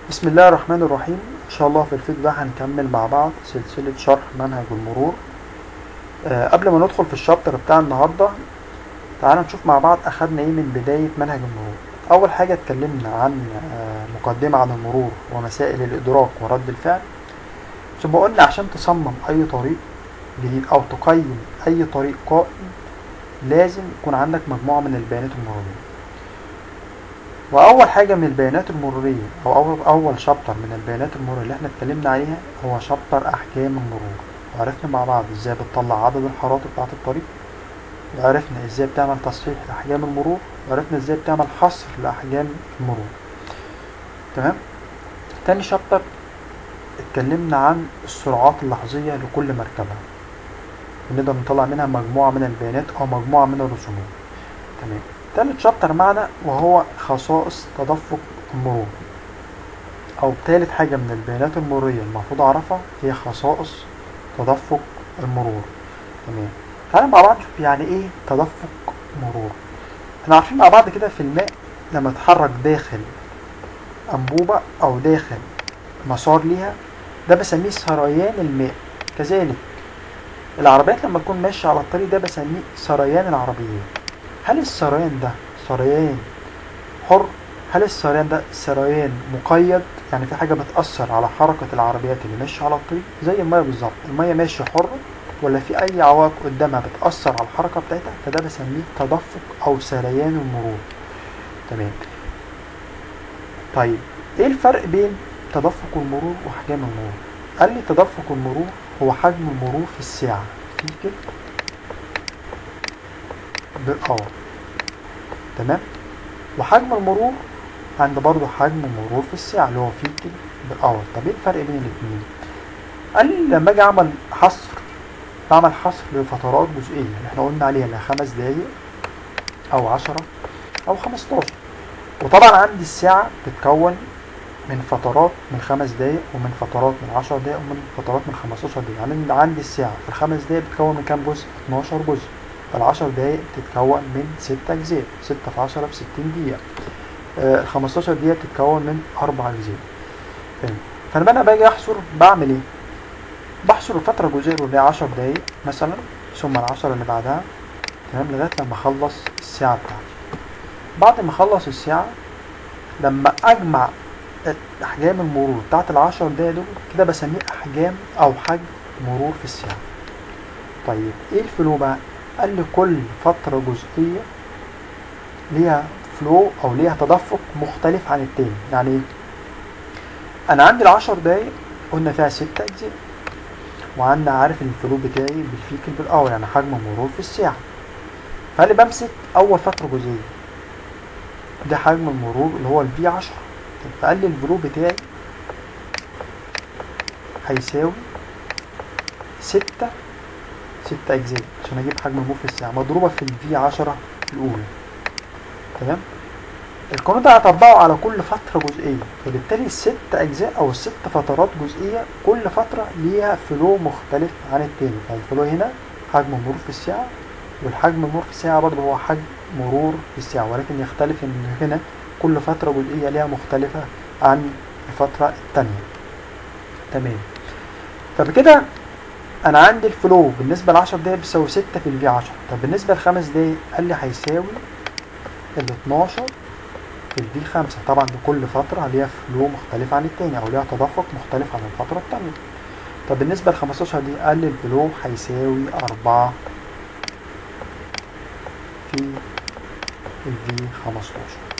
بسم الله الرحمن الرحيم ان شاء الله في الفيديو ده هنكمل مع بعض سلسلة شرح منهج المرور آه قبل ما ندخل في الشابتر بتاع النهاردة تعالى نشوف مع بعض اخدنا ايه من بداية منهج المرور اول حاجة اتكلمنا عن آه مقدمة عن المرور ومسائل الادراك ورد الفعل ثم قلنا عشان تصمم اي طريق جديد او تقيم اي طريق قائم لازم يكون عندك مجموعة من البيانات المرورية واول حاجه من البيانات المروريه او اول اول شابتر من البيانات المروريه اللي احنا اتكلمنا عليها هو شابتر احكام المرور وعرفنا مع بعض ازاي بتطلع عدد الحارات بتاعه الطريق وعرفنا ازاي بتعمل تصحيح لاحجام المرور وعرفنا ازاي بتعمل حصر لاحجام المرور تمام تاني شابتر اتكلمنا عن السرعات اللحظيه لكل مركبه ونقدر نطلع منها مجموعه من البيانات او مجموعه من الرسومات تمام تالت شابتر معنا وهو خصائص تدفق المرور او تالت حاجة من البيانات المرورية المفروض اعرفها هي خصائص تدفق المرور تمام تعالى مع بعض نشوف يعني ايه تدفق مرور احنا عارفين مع بعض كده في الماء لما تحرك داخل انبوبة او داخل مسار ليها ده بسميه سريان الماء كذلك العربيات لما تكون ماشية على الطريق ده بسميه سريان العربيات هل السريان ده سريان حر هل السريان ده سريان مقيد يعني في حاجة بتأثر على حركة العربيات اللي ماشية على الطريق زي المية بالظبط المية ماشية حرة ولا في أي عوائق قدامها بتأثر على الحركة بتاعتها فده بسميه تدفق أو سريان المرور تمام طيب ايه الفرق بين تدفق المرور وأحجام المرور قال لي تدفق المرور هو حجم المرور في الساعة في كده بالأور تمام وحجم المرور عند برضو حجم المرور في الساعة اللي هو فيت بالأور طب ايه الفرق بين الاتنين قال لي لما اجي اعمل حصر بعمل حصر لفترات جزئية اللي احنا قلنا عليها لا خمس دقايق او عشرة او خمستاشر وطبعا عندي الساعة بتتكون من فترات من خمس دقايق ومن فترات من عشر دقايق ومن فترات من خمستاشر دقيقة يعني عندي الساعة في الخمس دقايق بتتكون من كام جزء؟ 12 جزء فالعشر دقايق بتتكون من ست أجزاء ستة في عشرة بستين دقيقة آه الخمستاشر دقيقة بتتكون من أربع أجزاء فاهم فأنا بقى باجي أحصر بعمل إيه؟ بحصر الفترة الجزئية اللي هي عشر دقايق مثلا ثم العشرة اللي بعدها تمام لغاية لما أخلص الساعة بتاعتي بعد ما أخلص الساعة لما أجمع أحجام المرور بتاعت العشر دقايق دول كده بسميه أحجام أو حجم مرور في الساعة طيب إيه الفلو بقى؟ قال لي كل فترة جزئية ليها فلو أو ليها تدفق مختلف عن التاني يعني إيه؟ أنا عندي العشر دقايق قلنا فيها ست أجزاء وعندنا عارف الفلو بتاعي بالفيكل بالأور يعني حجم مرور في الساعة فأنا بمسك أول فترة جزئية ده حجم المرور اللي هو الفي عشرة فقال لي الفلو بتاعي هيساوي ستة ستة أجزاء عشان أجيب حجم المرور في الساعة مضروبة في الفي عشرة الأولى تمام القانون ده هطبقه على كل فترة جزئية فبالتالي الست أجزاء أو الست فترات جزئية كل فترة ليها فلو مختلف عن التاني فالفلو هنا حجم مرور في الساعة والحجم مرور في الساعة برضه هو حجم مرور في الساعة ولكن يختلف إن هنا كل فترة جزئية ليها مختلفة عن الفترة التانية تمام فبكده انا عندي الفلو بالنسبه ل 10 دقايق بيساوي 6 في الفي 10 طب بالنسبه لخمس دقايق قال لي هيساوي ال 12 في الفي 5 طبعا لكل فتره ليها فلو مختلف عن التاني او ليها تدفق مختلف عن الفتره التانيه طب بالنسبه ل 15 دقيقه قال لي الفلو هيساوي 4 في الفي 15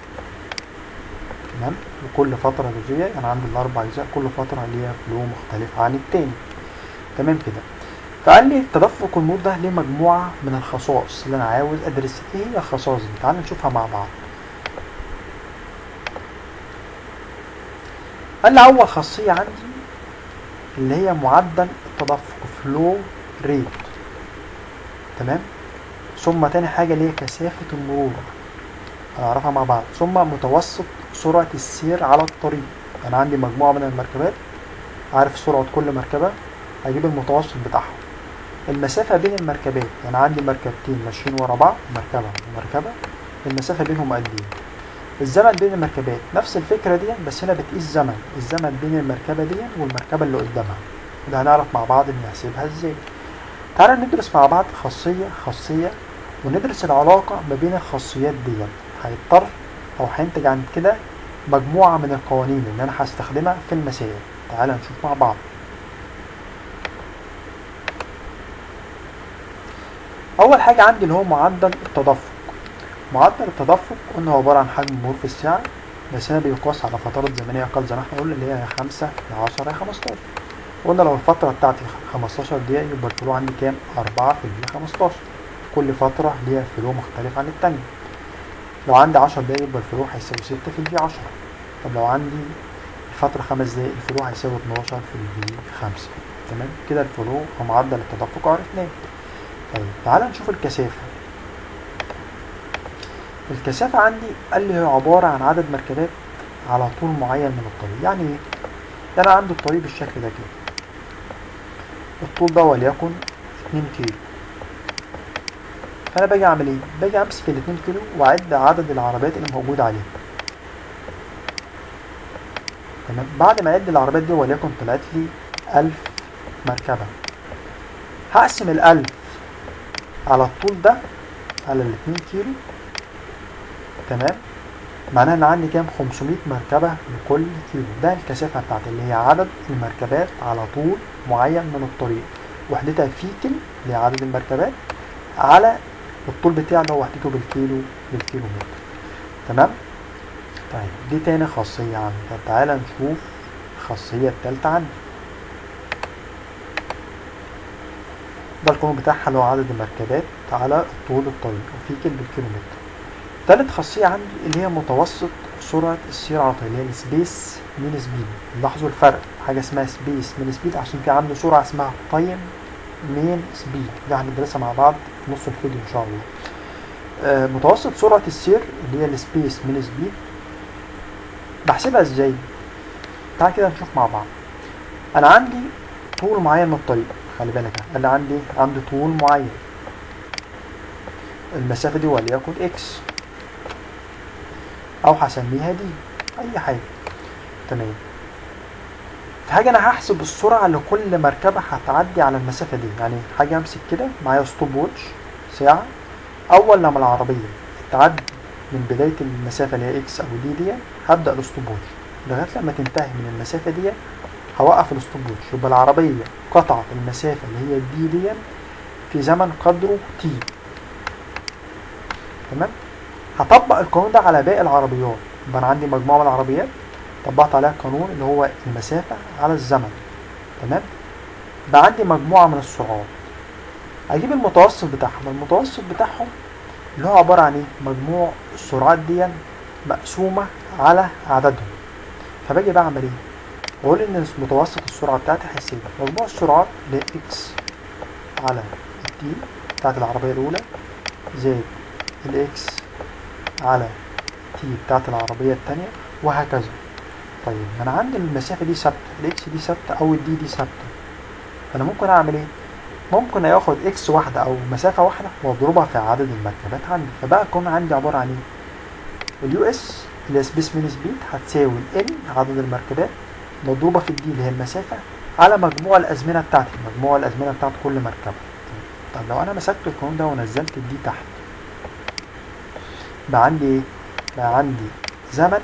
تمام لكل فتره جزئيه انا يعني عندي الاربع اجزاء كل فتره ليها فلو مختلف عن التاني تمام كده فقال لي تدفق النور ده ليه مجموعة من الخصائص اللي أنا عاوز أدرسها إيه هي الخصائص دي؟ تعال نشوفها مع بعض قال لي أول خاصية عندي اللي هي معدل التدفق فلو ريت تمام ثم تاني حاجة اللي هي كثافة المرور هنعرفها مع بعض ثم متوسط سرعة السير على الطريق أنا عندي مجموعة من المركبات عارف سرعة كل مركبة هجيب المتوسط بتاعهم المسافة بين المركبات أنا عندي مركبتين ماشيين ورا بعض مركبة ومركبة المسافة بينهم قد إيه الزمن بين المركبات نفس الفكرة دي بس هنا بتقيس زمن الزمن بين المركبة دي والمركبة اللي قدامها وده هنعرف مع بعض نحسبها ازاي تعالى ندرس مع بعض خاصية خاصية وندرس العلاقة ما بين الخاصيات دي هيضطر أو هينتج عن كده مجموعة من القوانين اللي أنا هستخدمها في المسائل تعالى نشوف مع بعض أول حاجة عندي اللي هو معدل التدفق معدل التدفق قلنا هو عبارة عن حجم مرور في الساعة بس هنا بيقاس على فترات زمنية أقل زي ما احنا قلنا اللي هي خمسة لعشرة خمستاشر قلنا لو الفترة بتاعتي خمستاشر دقيقة يبقى الفلو عندي كام؟ أربعة في المية خمستاشر كل فترة ليها فلو مختلف عن التانية لو عندي عشر دقايق يبقى الفلو هيساوي ستة في الفي عشرة طب لو عندي الفترة خمس دقايق الفلو هيساوي اتناشر في الفي خمسة تمام كده الفلو ومعدل التدفق عرفناه طيب تعالى نشوف الكثافة الكثافة عندي قال لي هي عبارة عن عدد مركبات على طول معين من الطريق يعني ايه؟ يعني أنا عندي الطريق بالشكل ده كده الطول ده وليكن 2 كيلو فأنا باجي أعمل ايه؟ باجي أمسك ال 2 كيلو وأعد عدد العربيات اللي موجودة عليها تمام بعد ما أعد العربيات دي وليكن طلعت لي 1000 مركبة هقسم ال 1000 على الطول ده على ال 2 كيلو تمام معناها ان عندي كام 500 مركبة لكل كيلو ده الكثافة بتاعتي اللي هي عدد المركبات على طول معين من الطريق وحدتها فيكل اللي هي عدد المركبات على الطول بتاعي اللي هو وحدته بالكيلو بالكيلو متر تمام طيب دي تاني خاصية عندي طب تعالى نشوف الخاصية التالتة عندي ده القانون بتاعها اللي هو عدد المركبات على طول الطريق وفيكل بالكيلومتر تالت خاصية عندي اللي هي متوسط سرعة السير على الطريق اللي هي السبيس مين سبيد لاحظوا الفرق حاجة اسمها سبيس من سبيد عشان في عنده سرعة اسمها تايم مين سبيد دي هندرسها مع بعض في نص الفيديو ان شاء الله آه متوسط سرعة السير اللي هي السبيس من سبيد بحسبها ازاي تعال كده نشوف مع بعض انا عندي طول معين من الطريق خلي بالك انا عندي عندي طول معين المسافة دي وليكن اكس او هسميها دي اي حاجة تمام في حاجة انا هحسب السرعة لكل مركبة هتعدي على المسافة دي يعني حاجة امسك كده معايا ستوب ووتش ساعة اول لما العربية تعدي من بداية المسافة اللي هي اكس او دي دي هبدأ الستوب ووتش لغاية لما تنتهي من المسافة دي هوقف الستوب ووتش يبقى العربية قطعت المسافة اللي هي دي دي في زمن قدره تي تمام هطبق القانون ده على باقي العربيات يبقى انا عندي مجموعه من العربيات طبقت عليها القانون اللي هو المسافه على الزمن تمام بقى عندي مجموعه من السرعات اجيب المتوسط بتاعهم المتوسط بتاعهم اللي هو عباره عن ايه مجموع السرعات دي مقسومه على عددهم فباجي بعمل ايه بقول ان متوسط السرعه بتاعتي هيساوي مجموع السرعات اللي هي اكس على التي بتاعت العربيه الاولى زائد الاكس على تي بتاعت العربية التانية وهكذا طيب ما انا عندي المسافة دي ثابتة الاكس دي ثابتة او الدي دي ثابتة فانا ممكن اعمل ايه ممكن اخد اكس واحدة او مسافة واحدة واضربها في عدد المركبات عندي فبقى يكون عندي عبارة عن ايه اليو اس اللي هي سبيس مين سبيد هتساوي ال عدد المركبات مضروبة في الدي اللي هي المسافة على مجموع الازمنة بتاعتي مجموع الازمنة بتاعت كل مركبة طب لو انا مسكت القانون ده ونزلت الدي تحت بقى عندي ايه بقى عندي زمن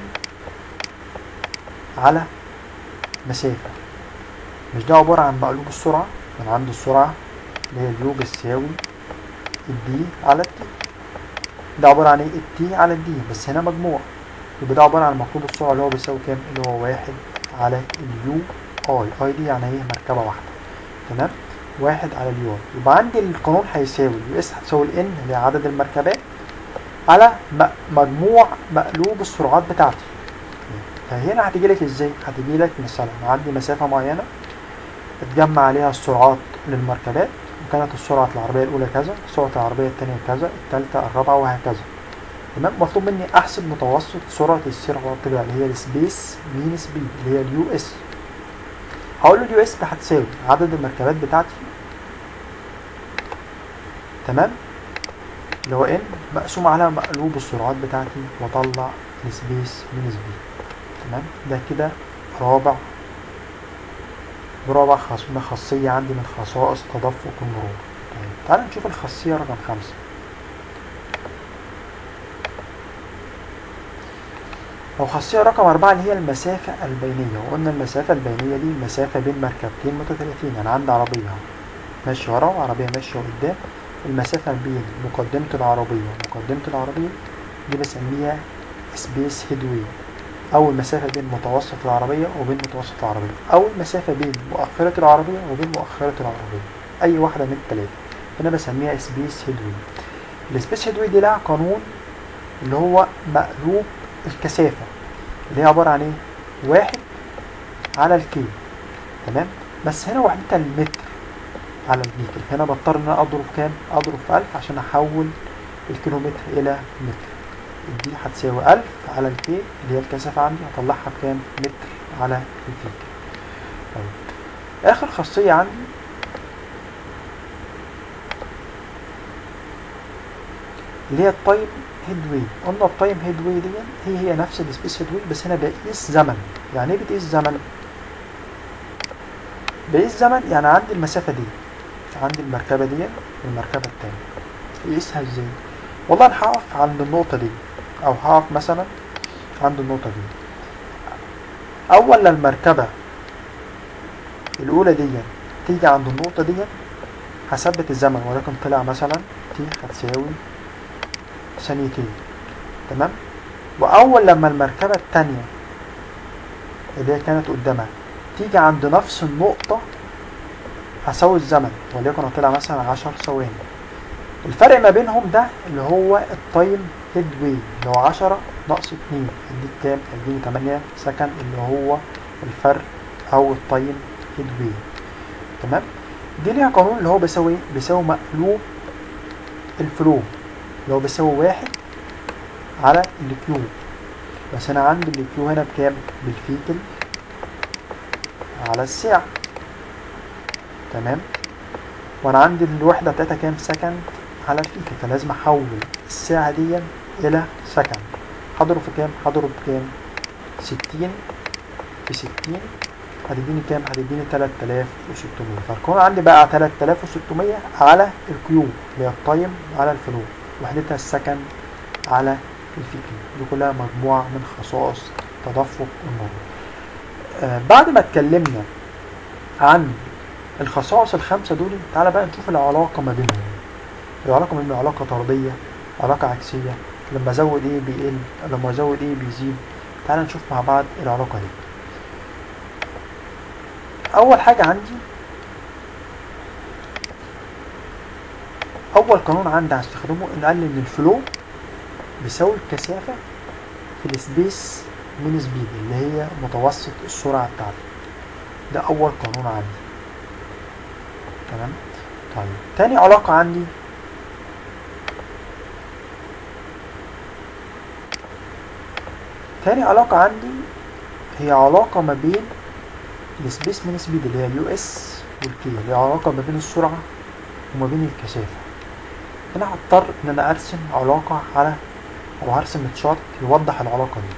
على مسافة مش ده عبارة عن مقلوب السرعة من عند السرعة اللي هي اليو بتساوي الدي على التي ده عبارة عن ايه التي على الدي بس هنا مجموع يبقى ده عبارة عن مقلوب السرعة اللي هو بيساوي كام اللي هو واحد على اليو اي اي دي يعني ايه مركبة واحدة تمام واحد على اليو اي يبقى عندي القانون هيساوي اليو اس هتساوي الان اللي هي عدد المركبات على مجموع مقلوب السرعات بتاعتي فهنا هتيجي لك ازاي هتيجي لك مثلا عندي مسافة معينة اتجمع عليها السرعات للمركبات وكانت السرعة العربية الأولى كذا سرعة العربية الثانية كذا الثالثة الرابعة وهكذا تمام مطلوب مني أحسب متوسط سرعة السير على الطريق اللي هي السبيس مين سبيد اللي هي اليو اس هقول له اليو اس ده هتساوي عدد المركبات بتاعتي تمام اللي هو ان مقسوم على مقلوب السرعات بتاعتي واطلع السبيس من سبيد تمام ده كده رابع رابع خاص- خاصية عندي من خصائص تدفق المرور طيب تعال نشوف الخاصية رقم خمسة أو خاصية رقم أربعة اللي هي المسافة البينية وقلنا المسافة البينية دي مسافة بين مركبتين متتاليتين يعني عندي عربية ماشية ورا وعربية ماشية قدام المسافة بين مقدمة العربية ومقدمة العربية دي بسميها سبيس هيدوي أو المسافة بين متوسط العربية وبين متوسط العربية أو المسافة بين مؤخرة العربية وبين مؤخرة العربية أي واحدة من التلاتة هنا بسميها سبيس هيدوي السبيس هيدوي دي لها قانون اللي هو مقلوب الكثافة اللي هي عبارة عن ايه؟ واحد على الكيلو تمام؟ بس هنا وحدتها المتر على المتر هنا بضطر ان انا اضرب كام؟ اضرب في 1000 عشان احول الكيلومتر الى متر دي هتساوي 1000 على الكي اللي هي الكثافة عندي هطلعها بكام؟ متر على الفيك طيب اخر خاصية عندي اللي هي التايم هيد واي قلنا التايم هيد واي دي هي هي نفس السبيس هيد واي بس هنا بقيس زمن يعني ايه بتقيس زمن بقيس زمن يعني عندي المسافة دي عندي المركبة دي والمركبة التانية يقيسها ازاي والله انا هقف عند النقطة دي او هقف مثلا عند النقطة دي اول لما المركبة الاولى دي تيجي عند النقطة دي هثبت الزمن ولكن طلع مثلا تي هتساوي ثانيتين تمام واول لما المركبة التانية اللي هي كانت قدامها تيجي عند نفس النقطة هساوي الزمن وليكن طلع مثلا عشر ثواني الفرق ما بينهم ده اللي هو التايم هيد واي اللي هو عشرة ناقص اتنين هيديك كام؟ هيديني تمانية سكند اللي هو الفرق أو التايم هيد واي تمام؟ دي ليها قانون اللي هو بيساوي ايه؟ بيساوي مقلوب الفلو اللي هو بيساوي واحد على الكيو بس انا عندي الكيو هنا بكام بالفيكل على الساعة تمام وانا عندي الوحدة بتاعتها كام سكند على الفيكل فلازم احول الساعة دي الى سكند هضرب في كام هضرب بكام ستين في ستين هتديني كام هتديني تلات آلاف وستمية فالقانون عندي بقى تلات آلاف وستمية على الكيو اللي هي التايم على الفلو وحدتها السكند على الفيكل دي كلها مجموعة من خصائص تدفق المرور آه بعد ما اتكلمنا عن الخصائص الخمسة دول تعالى بقى نشوف العلاقة ما بينهم العلاقة ما بينهم علاقة طردية علاقة عكسية لما ازود ايه بيقل لما ازود ايه بيزيد تعالى نشوف مع بعض العلاقة دي اول حاجة عندي اول قانون عندي هستخدمه ان قال لي ان الفلو بيساوي الكثافة في السبيس من سبيد اللي هي متوسط السرعة بتاعتي ده اول قانون عندي تمام طيب تاني علاقة عندي تاني علاقة عندي هي علاقة ما بين السبيس من سبيد اللي هي اليو اس والكي اللي هي علاقة ما بين السرعة وما بين الكثافة هنا هضطر ان انا ارسم علاقة على او هرسم تشارت يوضح العلاقة دي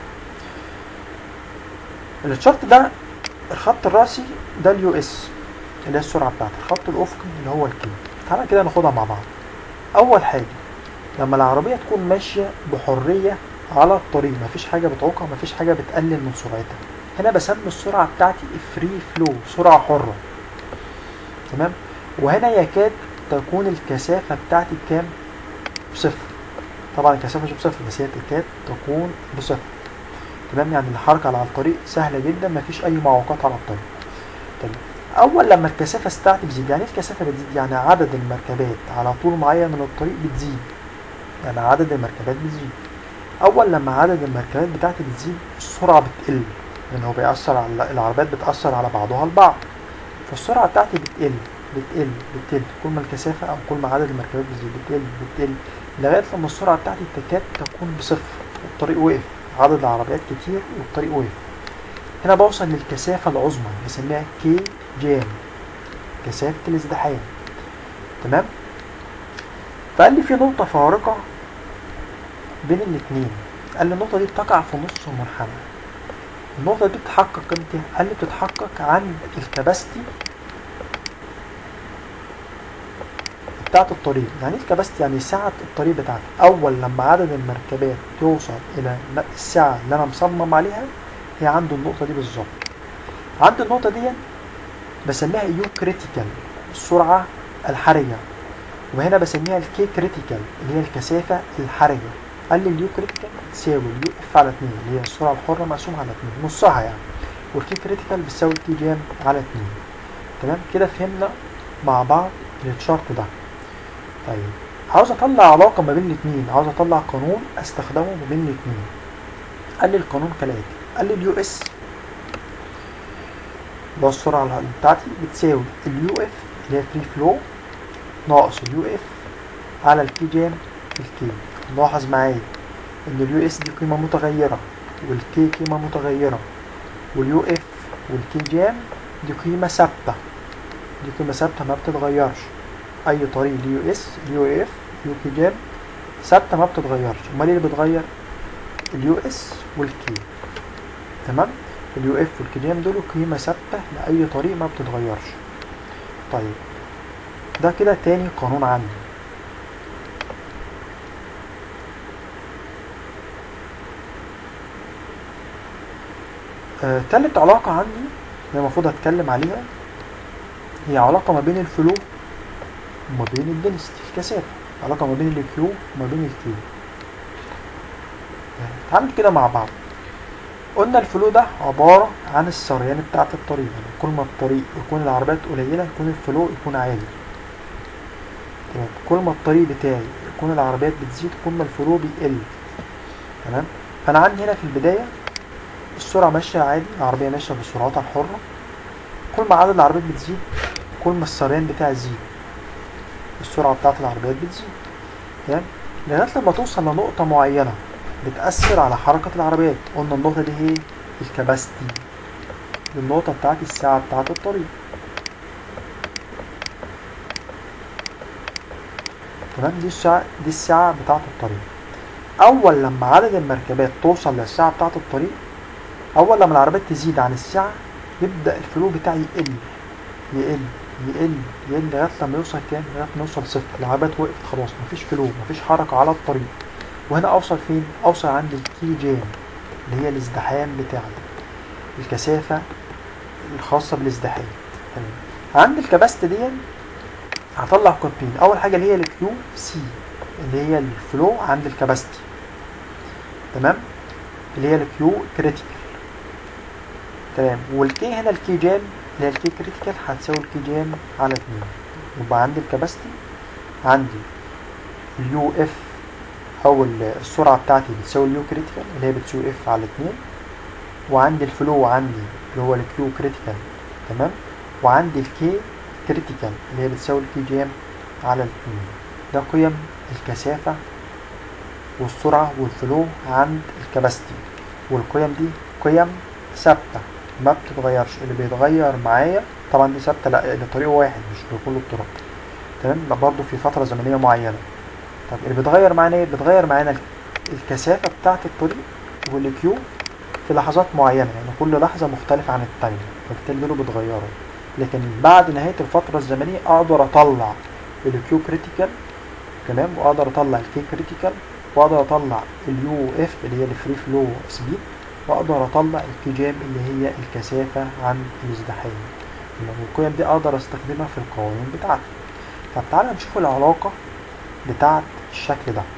التشارت ده الخط الرأسي ده اليو اس اللي هي السرعة بتاعتي الخط الأفقي اللي هو الكي تعالى كده ناخدها مع بعض أول حاجة لما العربية تكون ماشية بحرية على الطريق مفيش حاجة بتعوقها مفيش حاجة بتقلل من سرعتها هنا بسمي السرعة بتاعتي فري فلو سرعة حرة تمام وهنا يكاد تكون الكثافة بتاعتي بكام بصفر طبعا الكثافة مش بصفر بس هي تكاد تكون بصفر تمام يعني الحركة على الطريق سهلة جدا مفيش أي معوقات على الطريق تمام أول لما الكثافة بتاعتي بتزيد يعني إيه الكثافة بتزيد يعني عدد المركبات على طول معين من الطريق بتزيد يعني عدد المركبات بتزيد أول لما عدد المركبات بتاعتي بتزيد السرعة بتقل لأن هو بيأثر على العربيات بتأثر على بعضها البعض فالسرعة بتاعتي بتقل بتقل بتقل كل ما الكثافة أو كل ما عدد المركبات بتزيد بتقل بتقل لغاية لما السرعة بتاعتي تكاد تكون بصفر والطريق وقف عدد العربيات كتير والطريق وقف هنا بوصل للكثافة العظمى بسميها كي جام كثافة الازدحام تمام فقال لي في نقطة فارقة بين الاتنين قال لي النقطة دي بتقع في نص المنحنى النقطة دي بتتحقق امتى؟ قال لي بتتحقق عند الكباستي بتاعة الطريق يعني ايه الكباستي يعني سعة الطريق بتاعتي أول لما عدد المركبات يوصل إلى السعة اللي أنا مصمم عليها هي عند النقطة دي بالظبط عند النقطة دي بسميها يو كريتيكال السرعة الحرجة وهنا بسميها الكي كريتيكال اللي هي الكثافة الحرجة قال لي اليو كريتيكال تساوي اليو اف على 2 اللي هي السرعة الحرة مقسومة على 2 نصها يعني والكي كريتيكال بتساوي الكي جام على 2 تمام كده فهمنا مع بعض التشارت ده طيب عاوز اطلع علاقة ما بين الاتنين عاوز اطلع قانون استخدمه ما بين الاتنين قال لي القانون كالاتي قال لي اليو اس اللي هو السرعة بتاعتي بتساوي اليو اف اللي هي فري فلو ناقص اليو اف على الكي جام في الكي لاحظ معايا ان اليو اس دي قيمة متغيرة والكي قيمة متغيرة واليو اف والكي جام دي قيمة ثابتة دي قيمة ثابتة ما بتتغيرش اي طريق اليو اس اليو اف يو كي جام ثابتة ما بتتغيرش امال ايه اللي بيتغير اليو اس والكي تمام اليو اف والكي جام دول قيمة ثابتة لأي طريق ما بتتغيرش طيب ده كده تاني قانون عندي آه تالت علاقة عندي اللي المفروض اتكلم عليها هي علاقة ما بين الفلو وما بين الدنستي الكثافة علاقة ما بين الكيو وما بين الكيو تعالوا كده مع بعض قلنا الفلو ده عبارة عن السريان بتاعة الطريق يعني كل ما الطريق يكون العربيات قليلة يكون الفلو يكون عالي تمام كل ما الطريق بتاعي يكون العربيات بتزيد كل ما الفلو بيقل تمام فأنا عندي هنا في البداية السرعة ماشية عادي العربية ماشية بسرعتها الحرة كل ما عدد العربيات بتزيد كل ما السريان بتاعي يزيد السرعة بتاعت العربيات بتزيد تمام لغاية لما توصل لنقطة معينة بتأثر على حركة العربيات قلنا النقطة دي هي الكباستي النقطة بتاعت الساعة بتاعت الطريق تمام دي الساعة دي الساعة بتاعت الطريق أول لما عدد المركبات توصل للساعة بتاعت الطريق أول لما العربيات تزيد عن الساعة يبدأ الفلو بتاعي يقل يقل يقل يقل لغاية لما يوصل كام؟ لغاية ما يوصل صفر العربيات وقفت خلاص مفيش فلو مفيش حركة على الطريق وهنا أوصل فين؟ أوصل عند الكي جام اللي هي الازدحام بتاعي الكثافة الخاصة بالازدحام تمام عند الكباست دي هطلع قيمتين أول حاجة اللي هي الكيو سي اللي هي الفلو عند الكباستي تمام اللي هي الكيو كريتيكال تمام والكي هنا الكي جام اللي هي الكي كريتيكال هتساوي الكي جام على اتنين يبقى عندي الكباستي عندي اليو اف او السرعة بتاعتي بتساوي اليو كريتيكال اللي هي بتساوي اف على اتنين وعندي الفلو عندي اللي هو الكيو كريتيكال تمام وعندي الكي كريتيكال اللي هي بتساوي الكي جام على الاتنين ده قيم الكثافة والسرعة والفلو عند الكباستي والقيم دي قيم ثابتة ما بتتغيرش اللي بيتغير معايا طبعا دي ثابتة لا ده طريق واحد مش لكل الطرق تمام ده برضه في فترة زمنية معينة طب اللي بيتغير معانا ايه بيتغير معانا الكثافة بتاعة الطريق والكيو في لحظات معينة يعني كل لحظة مختلفة عن التانية فبالتالي دول بيتغيروا لكن بعد نهاية الفترة الزمنية أقدر أطلع الكيو كريتيكال تمام وأقدر أطلع الكي كريتيكال وأقدر أطلع اليو اف اللي هي الفري فلو سبيد وأقدر أطلع الكي جام اللي هي الكثافة عن الازدحام القيم دي أقدر أستخدمها في القوانين بتاعتي طب تعالى نشوف العلاقة بتاعت الشكل ده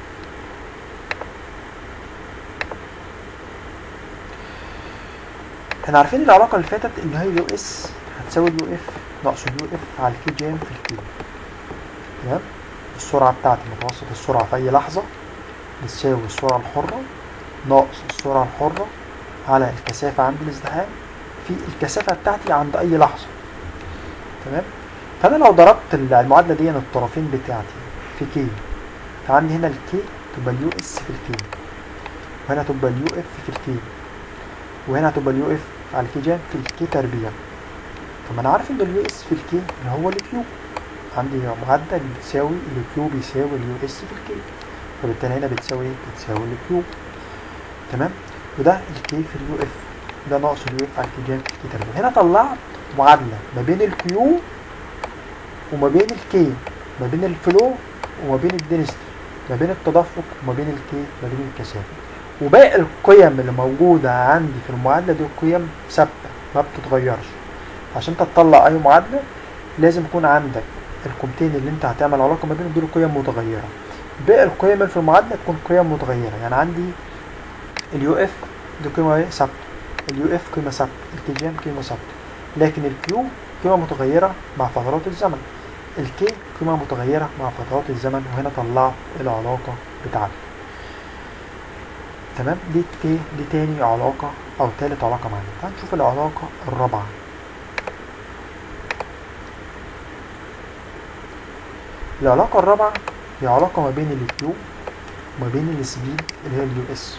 احنا عارفين العلاقة اللي فاتت ان هي يو اس هتساوي اليو اف ناقص اليو اف على الكي جام في الكي تمام السرعة بتاعتي متوسط السرعة في أي لحظة بتساوي السرعة الحرة ناقص السرعة الحرة على الكثافة عند الازدحام في الكثافة بتاعتي عند أي لحظة تمام فأنا لو ضربت المعادلة دي الطرفين بتاعتي في كي فعندي هنا الكي تبقى اليو اس في الكي وهنا تبقى اليو اف في الكي وهنا هتبقى اليو اف على الكي جام في الكي تربيع طب انا عارف ان اليو اس في الكي اللي هو الكيو عندي معدل بتساوي الكيو بيساوي اليو اس في الكي فبالتالي هنا بتساوي ايه بتساوي الكيو تمام وده الكي في اليو اف ده ناقص اليو اف على الكي جام في الكي تربيع هنا طلعت معادله ما بين الكيو وما بين الكي ما بين الفلو وما بين الدنستي ما بين التدفق وما بين الكي ما بين الكثافه وباقي القيم اللي موجوده عندي في المعادله دي قيم ثابته ما بتتغيرش عشان انت تطلع اي معادله لازم يكون عندك القيمتين اللي انت هتعمل علاقه ما بينهم دول قيم متغيره باقي القيم اللي في المعادله تكون قيم متغيره يعني عندي اليو اف دي قيمه ايه ثابته اليو اف قيمه ثابته الكي جي ام قيمه ثابته لكن الكيو قيمه متغيره مع فترات الزمن الكي قيمه متغيره مع فترات الزمن وهنا طلعت العلاقه بتاعتي تمام دي تي دي تاني علاقه او تالت علاقه معانا تعال نشوف العلاقه الرابعه العلاقة الرابعة هي علاقة ما بين الكيو وما بين السبيد اللي هي اليو اس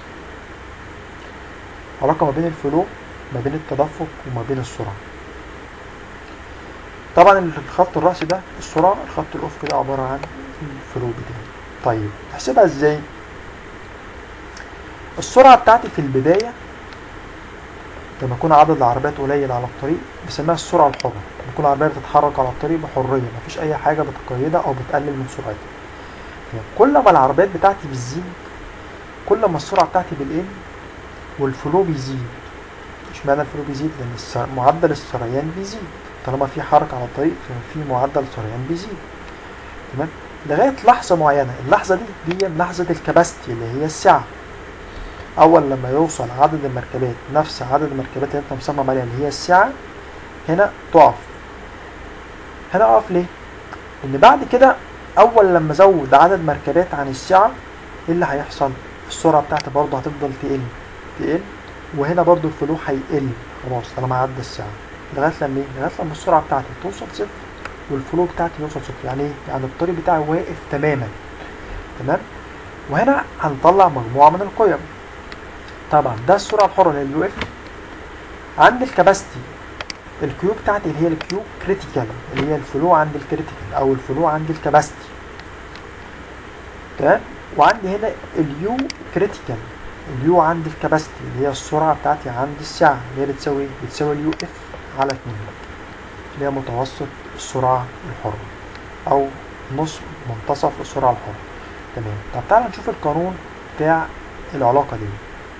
علاقة ما بين الفلو ما بين التدفق وما بين السرعة طبعا الخط الرأسي ده السرعة الخط الأفقي ده عبارة عن الفلو بتاعي طيب نحسبها ازاي السرعة بتاعتي في البداية لما يكون عدد العربيات قليل على الطريق بنسميها السرعة الحرة لما يكون العربية بتتحرك على الطريق بحرية مفيش أي حاجة بتقيدها أو بتقلل من سرعتها يعني كل ما العربيات بتاعتي بتزيد كل ما السرعة بتاعتي بتقل والفلو بيزيد اشمعنى الفلو بيزيد لأن السر... معدل السريان بيزيد طالما في حركة على الطريق ففي معدل سريان بيزيد تمام لغاية لحظة معينة اللحظة دي دي لحظة الكباستي اللي هي السعة اول لما يوصل عدد المركبات نفس عدد المركبات اللي انت مصمم عليها اللي هي الساعة هنا تقف هنا اقف ليه ان بعد كده اول لما ازود عدد مركبات عن الساعة ايه اللي هيحصل السرعة بتاعتي برضه هتفضل تقل تقل وهنا برضه الفلو هيقل خلاص طالما عدى الساعة لغاية لما ايه لغاية لما السرعة بتاعتي توصل صفر والفلو بتاعتي يوصل صفر يعني ايه يعني الطريق بتاعي واقف تماما تمام وهنا هنطلع مجموعة من القيم طبعا ده السرعه الحره اللي هي اليو اف عند الكباستي الكيو بتاعتي اللي هي الكيو كريتيكال اللي هي الفلو عند الكريتيكال او الفلو عند الكباستي تمام وعندي هنا اليو كريتيكال اليو عند الكباستي اللي هي السرعه بتاعتي عند الساعه اللي هي بتساوي بتساوي اليو اف على 2 اللي هي متوسط السرعه الحره او نص منتصف السرعه الحره تمام طب تعالى نشوف القانون بتاع العلاقه دي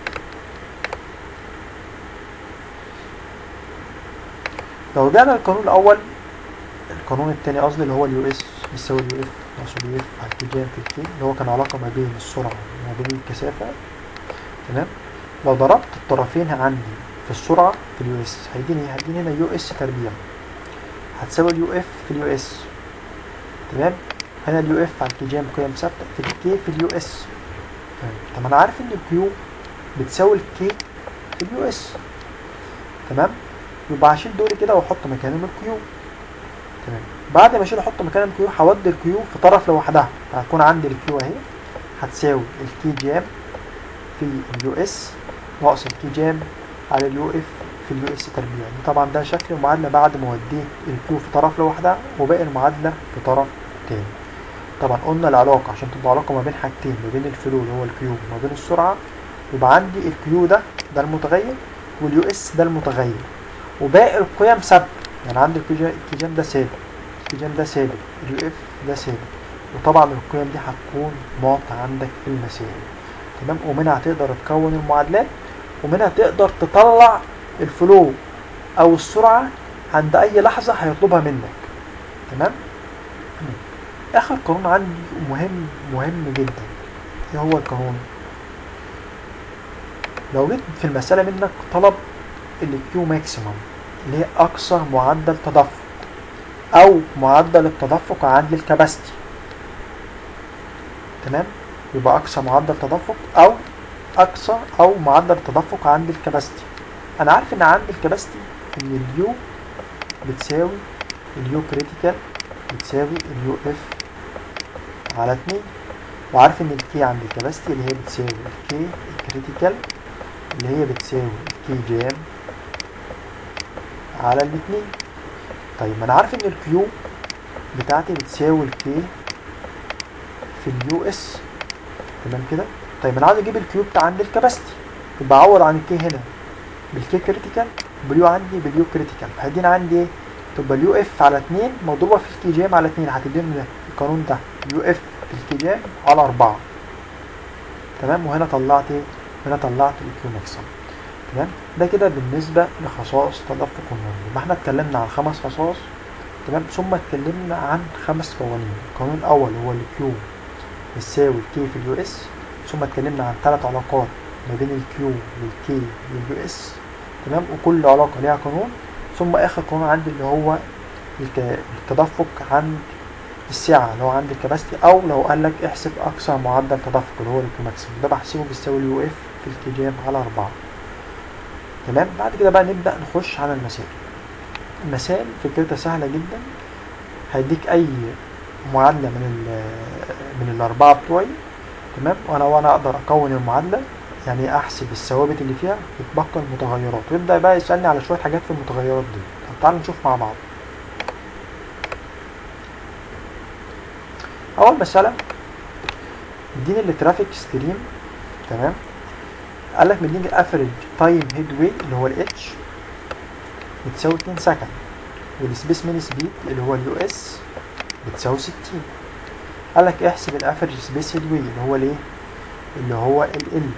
لو رجعنا للقانون الاول القانون الثاني قصدي اللي هو اليو اس بيساوي اليو اف ناقص اليو اف على الكي جام في الكي اللي هو كان علاقه ما بين السرعه وما بين الكثافه تمام لو ضربت الطرفين عندي في السرعه في اليو اس هيديني ايه هيديني هنا يو اس تربيع هتساوي اليو اف في اليو اس تمام هنا اليو اف على الكي جام قيم ثابته في الكي في اليو اس طب انا عارف ان الكيو بتساوي الكي في اليو اس تمام يبقى هشيل دول كده واحط مكانهم الكيو تمام بعد ما اشيل احط مكان الكيو هودي الكيو في طرف لوحدها هتكون عندي الكيو اهي هتساوي الكي جام في اليو اس ناقص الكي جام على اليو اف في اليو اس تربيع دي طبعا ده شكل المعادله بعد ما وديت الكيو في طرف لوحدها وباقي المعادله في طرف تاني طبعا قلنا العلاقه عشان تبقى علاقه ما بين حاجتين ما بين الفلو اللي هو الكيو وما بين السرعه يبقى عندي الكيو ده ده المتغير واليو اس ده المتغير وباقي القيم ثابته يعني عندي الكيجام ده ثابت الكيجام ده ثابت اليو اف ده ثابت وطبعا القيم دي هتكون معطى عندك في المسائل تمام ومنها هتقدر تكون المعادلات ومنها تقدر تطلع الفلو او السرعه عند اي لحظه هيطلبها منك تمام اخر قانون عندي مهم مهم جدا ايه هو القانون لو جيت في المساله منك طلب الكيو ماكسيمم اللي هي اقصى معدل تدفق او معدل التدفق عند الكباستي تمام يبقى اقصى معدل تدفق او اقصى او معدل تدفق عند الكباستي انا عارف ان عند الكباستي ان اليو بتساوي اليو كريتيكال بتساوي اليو اف على 2 وعارف ان الكي عند الكباستي اللي هي بتساوي الكي كريتيكال اللي هي بتساوي الكي جام على الاثنين طيب ما انا عارف ان الكيو بتاعتي بتساوي الكي في اليو اس تمام كده طيب انا عايز اجيب الكيو بتاع عند الكباستي يبقى اعوض عن الكي هنا بالكي كريتيكال باليو عندي باليو كريتيكال فهدينا عندي ايه تبقى اليو اف على 2 مضروبه في الكي جام على 2 هتديني ده القانون ده يو اف في الكي جام على 4 تمام وهنا طلعت ايه هنا طلعت الكيو ماكسيمم تمام ده كده بالنسبه لخصائص تدفق المرور يبقى احنا اتكلمنا عن خمس خصائص تمام ثم اتكلمنا عن خمس قوانين القانون الاول هو الكيو بتساوي الكي في اليو اس ثم اتكلمنا عن ثلاث علاقات ما بين الكيو والكي واليو اس تمام وكل علاقه ليها قانون ثم اخر قانون عندي اللي هو الك- التدفق عند السعه اللي هو عند الكباستي او لو قال لك احسب اقصى معدل تدفق اللي هو الكيو ماكسيمم ده بحسبه بيساوي اليو اف في الكي جام على 4 تمام بعد كده بقى نبدا نخش على المسائل المسائل فكرتها سهله جدا هيديك اي معادله من ال من الاربعه بتوعي تمام وانا وانا اقدر اكون المعادله يعني احسب الثوابت اللي فيها وتبقى المتغيرات ويبدا بقى يسالني على شويه حاجات في المتغيرات دي طب تعالوا نشوف مع بعض اول مساله مديني الترافيك ستريم تمام قال لك مديني الافريج تايم هيد واي اللي هو الاتش بتساوي 2 سكند والسبيس مين سبيد اللي هو اليو اس بتساوي 60 قال لك احسب الافريج سبيس هيد واي اللي هو الايه اللي هو ال ال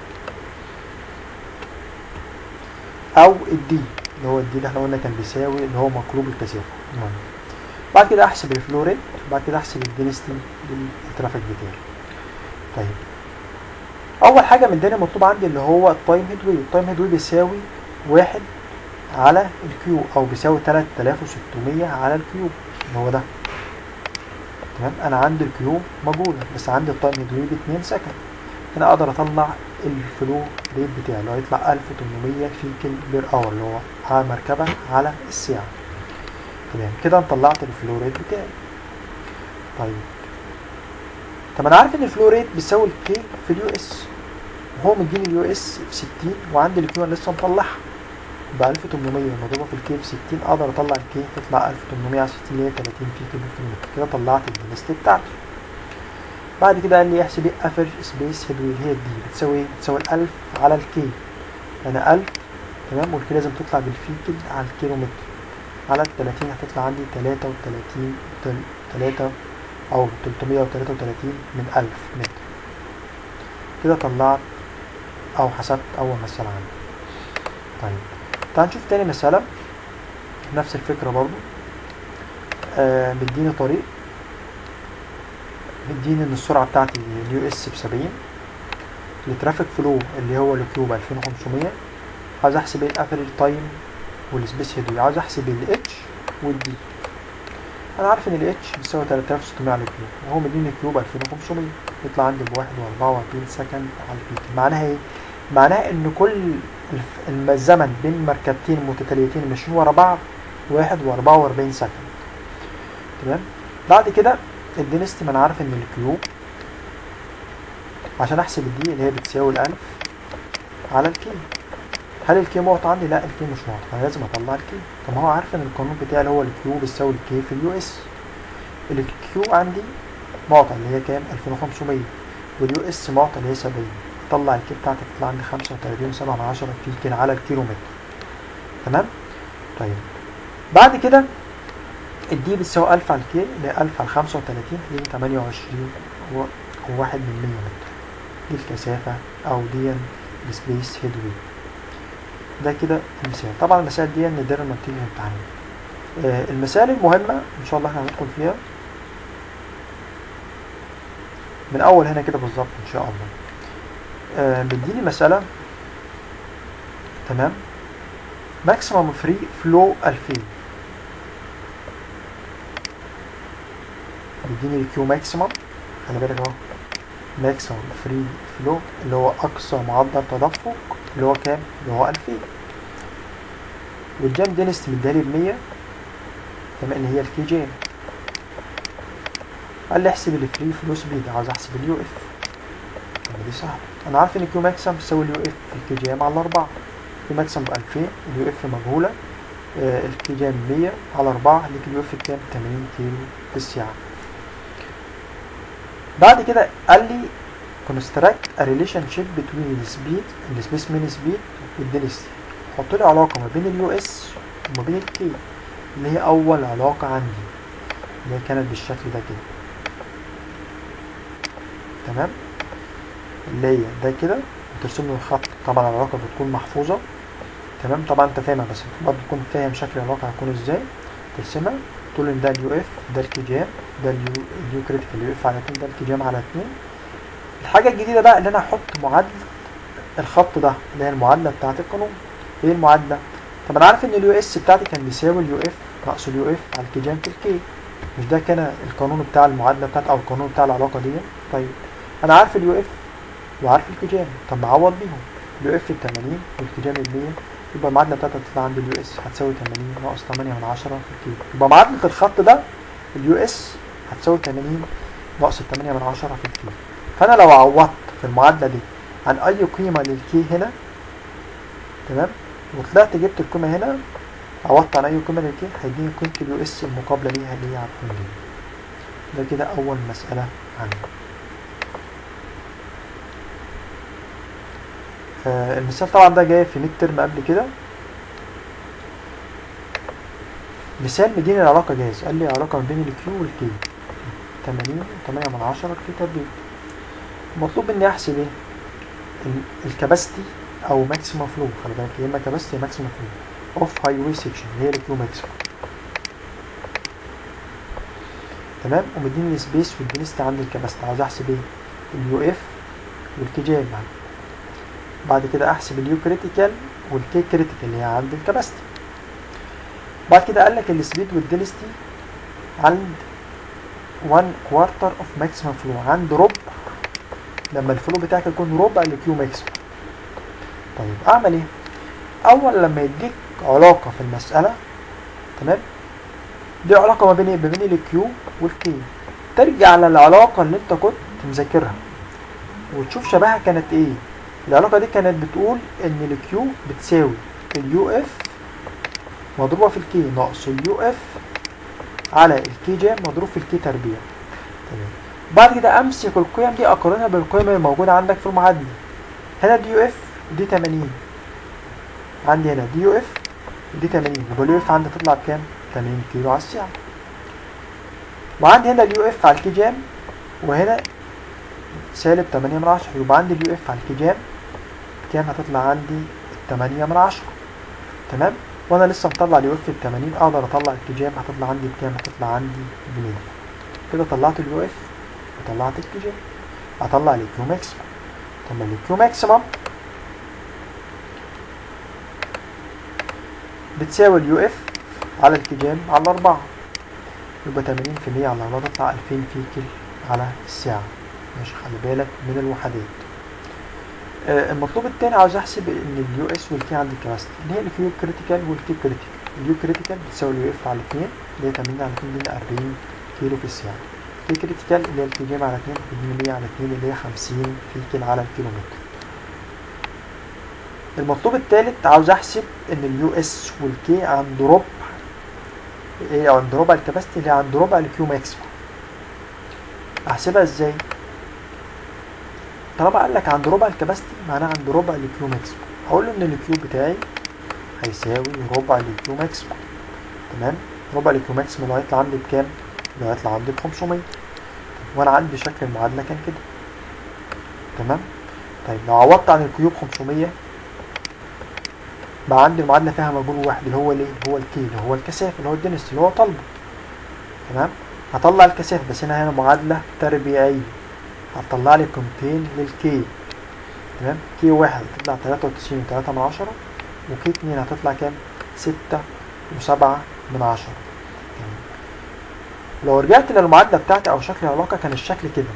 او الدي اللي هو الدي اللي احنا قلنا كان بيساوي اللي هو مقلوب الكثافه المهم بعد كده احسب الفلو ريت بعد كده احسب الدينستي للترافيك بتاعي طيب اول حاجه مداني مطلوب عندي اللي هو التايم هيد واي التايم هيد واي بيساوي واحد على الكيو او بيساوي 3600 على الكيو اللي هو ده تمام انا عندي الكيو موجوده بس عندي التايم هيد واي ب 2 سكند هنا اقدر اطلع الفلو ريت بتاعي اللي هو يطلع 1800 فيكل بير اور اللي هو على مركبه على الساعه تمام كده انا طلعت الفلو ريت بتاعي طيب طب انا عارف ان الفلو ريت بيساوي الكي في اليو اس وهو مديني اليو اس ب 60 وعندي الكيو انا لسه مطلعها ب 1800 مضروبه في الكي ب 60 اقدر اطلع الكي تطلع 1800 على 60 اللي هي 30 في كيلو متر كده طلعت الدنستي بتاعتي بعد كده قال لي احسب افرج سبيس هيد اللي هي دي بتساوي ايه؟ بتساوي 1000 على الكي يعني 1000 تمام والكي لازم تطلع بالفيكل على الكيلو متر على ال 30 هتطلع عندي 33 3 او 333 من 1000 متر كده طلعت او حسبت اول مسألة عندي طيب تعال نشوف تاني مسألة نفس الفكرة برضو آه مديني طريق مديني ان السرعة بتاعتي اليو اس بسبعين الترافيك فلو اللي هو الكيو ب 2500 عايز احسب ايه الافريج تايم والسبيس هيدوي عاوز احسب الاتش والدي انا عارف ان الاتش بيساوي 3600 على الكيو وهو مديني الكيو ب 2500 يطلع عندي بواحد و44 سكند على البيك معناها ايه؟ معناها ان كل الف- الزمن بين مركبتين متتاليتين ماشيين ورا بعض واحد واربعة واربعين سكند تمام بعد كده الدينستي ما انا عارف ان الكيو عشان احسب الدي اللي هي بتساوي الالف على الكي هل الكي معطى عندي؟ لا الكي مش معطى فانا لازم اطلع الكي طب ما هو عارف ان القانون بتاعي اللي هو الكيو بيساوي الكي في اليو اس الكيو عندي معطى اللي هي كام 2500 واليو اس معطى اللي هي 70 طلع الكي بتاعتك تطلع عندي 35 7 من 10 في كده على الكيلومتر تمام طيب بعد كده الدي بتساوي 1000 على الكي اللي هي 1000 على 35 دي 28 هو هو واحد من 100 متر دي الكثافة أو دي السبيس هيد وي ده كده المثال طبعا المسائل دي نادرا ما بتيجي في الامتحانات آه المسائل المهمة إن شاء الله احنا هندخل فيها من أول هنا كده بالظبط إن شاء الله آه بيديني مسألة تمام ماكسيمم فري فلو 2000 بيديني الكيو ماكسيمم خلي بالك اهو ماكسيمم فري فلو اللي هو اقصى معدل تدفق اللي هو كام اللي هو 2000 والجام دينست مديهالي ب 100 تمام اللي هي الكي جام قال لي احسب الفري فلو سبيد عاوز احسب اليو اف طب دي سهله انا عارف ان الكيو ماكسيمم تساوي اليو اف الكي جام على 4 الكيو ماكسيمم ب 2000 اليو اف مجهوله آه الكي جام 100 على 4 ليك اليو اف كام 80 كيلو في الساعه بعد كده قال لي construct a relationship between the speed the specimen speed والدنسity حط لي علاقة ما بين اليو اس وما بين الكي اللي هي أول علاقة عندي اللي هي كانت بالشكل ده كده تمام اللي هي ده كده وترسم لي الخط طبعا العلاقة بتكون محفوظة تمام طبعا انت فاهمها بس برضه تكون فاهم شكل العلاقة هيكون ازاي ترسمها تقول ان ده اليو اف ده الكي جام ده اليو اليو كريتيكال اليو اف على اتنين ده الكي جام على اتنين الحاجة الجديدة بقى اللي انا هحط معادلة الخط ده اللي هي المعادلة بتاعت القانون ايه المعادلة؟ طب انا عارف ان اليو اس بتاعتي كان بيساوي اليو اف ناقص اليو اف على الكي جام في الكي مش ده كان القانون بتاع المعادلة بتاعت او القانون بتاع العلاقة دي طيب انا عارف اليو اف وعارف الكي جام طب معوض بيهم اليو اف ب 80 والكي جام ب 100 يبقى المعادلة بتاعتها تطلع عند اليو اس هتساوي 80 ناقص 8 من 10 في الكي يبقى معادلة الخط ده اليو اس هتساوي 80 ناقص 8 من 10 في الكي فانا لو عوضت في المعادلة دي عن اي قيمة للكي هنا تمام وطلعت جبت القيمة هنا عوضت عن اي قيمة للكي هيديني قيمة اليو اس المقابلة ليها اللي هي هتكون دي ده كده اول مسألة عندي آه المثال طبعا ده جاي في ميد ترم قبل كده مثال مديني العلاقة جاهز قال لي علاقة ما بين الكيو والكي 80 8 من 10 الكي تربيع مطلوب مني احسب ايه ال- الكباستي او ماكسيمم فلو خلي بالك يا اما كباستي يا ماكسيمم فلو اوف هاي واي سيكشن اللي هي الكيو ماكسيمم تمام ومديني السبيس والدنستي عند الكباستي عاوز احسب ايه اليو اف والكي جي يعني بعد كده احسب اليو كريتيكال والكي كريتيكال اللي هي عند الكباستي بعد كده قال لك السبيد والدنستي عند 1 كوارتر اوف ماكسيمم فلو عند ربع لما الفلو بتاعك يكون ربع الكيو ماكسيمم طيب اعمل ايه اول لما يديك علاقه في المساله تمام دي علاقه ما بين ايه ما بين الكيو والكي ترجع للعلاقه اللي انت كنت مذاكرها وتشوف شبهها كانت ايه العلاقه دي كانت بتقول ان الكيو بتساوي اليو اف مضروبه في الكي ناقص اليو اف على الكي جام مضروب في الكي تربيع تمام بعد كده امسك القيم دي اقارنها بالقيم اللي موجوده عندك في المعادله هنا دي يو اف دي 80 عندي هنا دي يو اف دي 80 يبقى اليو اف عندي تطلع بكام 80 كيلو على الساعه وعندي هنا اليو اف على الكي جام وهنا سالب 8 من 10 يبقى عندي اليو اف على الكي جام كام هتطلع عندي 8 من 10 تمام وانا لسه مطلع اليو اف ب 80 اقدر اطلع الكي جام هتطلع عندي بكام هتطلع عندي ب 100 كده طلعت اليو اف وطلعت الكي جام اطلع الكيو ماكسيمم طب ما الكيو ماكسيمم بتساوي اليو اف على الكي جام على 4 يبقى 80% على 4 تطلع 2000 فيكل على الساعة ماشي خلي بالك من الوحدات آه المطلوب التاني عاوز احسب ان اليو اس والكي عند الكباستي اللي هي الكيو كريتيكال والكي كريتيكال اليو كريتيكال بتساوي اليو اف على 2 اللي هي 80 على 2 دي 40 كيلو في الساعة الكي كريتيكال اللي هي الكي جام على 2 تديني 100 على 2 اللي هي 50 فيكل على الكيلومتر المطلوب التالت عاوز احسب ان اليو اس والكي عند ربع ايه عند ربع الكباستي اللي هي عند ربع الكيو ماكسيموم احسبها ازاي طالما قال لك عند ربع الكباستي معناها عند ربع الكيو ماكسيموم هقول له ان الكيو بتاعي هيساوي ربع الكيو ماكسيموم تمام ربع الكيو ماكسيموم اللي هيطلع عندي بكام اللي هيطلع عندي ب 500 وانا عندي شكل المعادله كان كده تمام طيب لو عوضت عن الكيو ب 500 بقى عندي المعادله فيها مجهول واحد اللي هو الايه هو الكي اللي هو الكثافه اللي هو الدنس اللي هو طالبه تمام هطلع الكثافه بس هنا هنا معادله تربيعيه هتطلع لي قيمتين للكي تمام كي واحد هتطلع تلاتة وتسعين وتلاتة من عشرة وكي اتنين هتطلع كام ستة وسبعة من عشرة تمام لو رجعت للمعادلة بتاعتي أو شكل العلاقة كان الشكل كده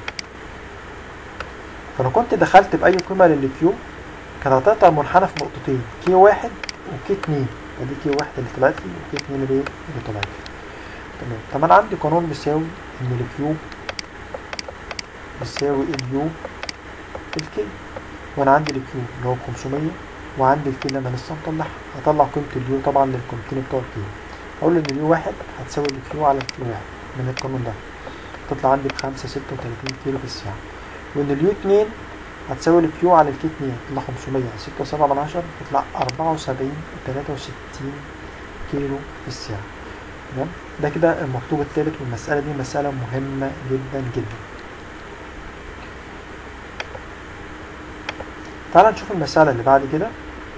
فلو كنت دخلت بأي قيمة للكيو كانت هتقطع منحنى في نقطتين كي واحد وكي اتنين ادي كي واحد اللي طلعت لي وكي اتنين اللي اللي طلعت لي تمام طب انا عندي قانون بيساوي ان الكيو بيساوي اليو في الكي وانا عندي الكيو اللي هو ب 500 وعندي الكي اللي انا لسه مطلعها هطلع قيمة اليو طبعا للقيمتين بتوع الكيو اقول ان اليو واحد هتساوي الكيو على الكيو واحد من القانون ده تطلع عندي بخمسة ستة وتلاتين كيلو في الساعة وان اليو اتنين هتساوي الكيو على الكي 2 تطلع 500 6 7 من 10 تطلع 74 63 كيلو في الساعة تمام ده كده المطلوب الثالث والمسألة دي مسألة مهمة جدا جدا تعال نشوف المسألة اللي بعد كده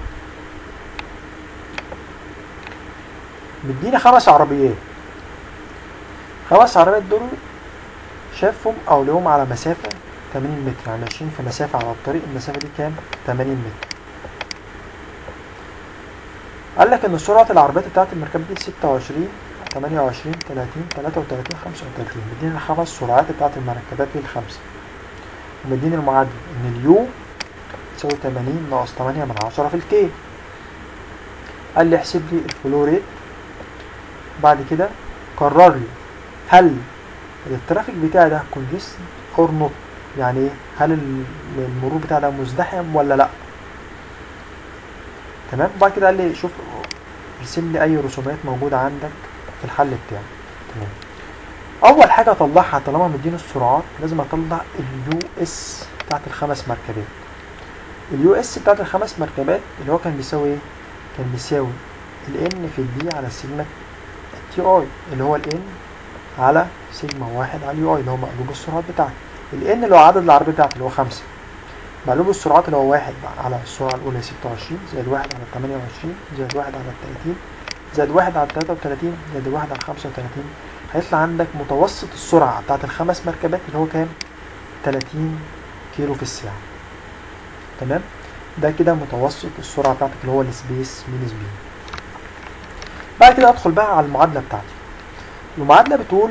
مدينا خمس عربيات خمس عربيات دول شافهم او لهم على مسافة 80 متر يعني ماشيين في مسافة على الطريق المسافة دي كام 80 متر قال لك ان سرعة العربيات بتاعت المركبة دي 26 28 30 33 35 مديني الخمس سرعات بتاعت المركبات دي الخمسة ومديني المعادلة ان اليو تساوي 80 ناقص 8 من 10 في الكي قال لي احسب لي الفلو ريت بعد كده قرر لي هل الترافيك بتاعي ده كونجست اور نوت يعني ايه هل ال- المرور بتاعي ده مزدحم ولا لا تمام بعد كده قال لي شوف ارسم لي اي رسومات موجوده عندك في الحل بتاعي تمام اول حاجه اطلعها طالما مديني السرعات لازم اطلع اليو اس بتاعت الخمس مركبات اليو اس بتاعت الخمس مركبات اللي هو كان بيساوي ايه كان بيساوي الان في الدي على سيجما تي اي اللي هو الان على سيجما واحد على اليو اي اللي هو مقلوب السرعات بتاعتي الان اللي هو عدد العربية بتاعتي اللي هو خمسة مقلوب السرعات اللي هو واحد على السرعة الأولى ستة وعشرين زائد واحد على تمانية وعشرين زائد واحد على التلاتين زائد واحد على تلاتة وتلاتين زائد واحد على خمسة وتلاتين هيطلع عندك متوسط السرعة بتاعت الخمس مركبات اللي هو كام؟ تلاتين كيلو في الساعة تمام؟ ده كده متوسط السرعة بتاعتك اللي هو السبيس مين سبيد بعد كده ادخل بقى على المعادلة بتاعتي المعادلة بتقول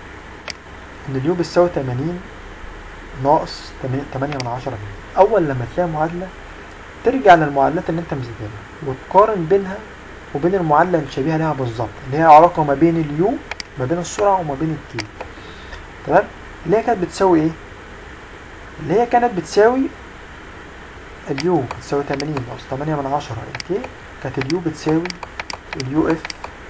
ان اليو بتساوي 80 ناقص 8 من 10 جنيه اول لما تلاقي معادلة ترجع للمعادلات اللي انت مذاكرها وتقارن بينها وبين المعادلة الشبيهة لها بالظبط اللي هي علاقة ما بين اليو ما بين السرعة وما بين الكي تمام اللي هي كانت بتساوي ايه اللي هي كانت بتساوي اليو بتساوي 80 ناقص 8 من 10 الكي كانت اليو بتساوي اليو اف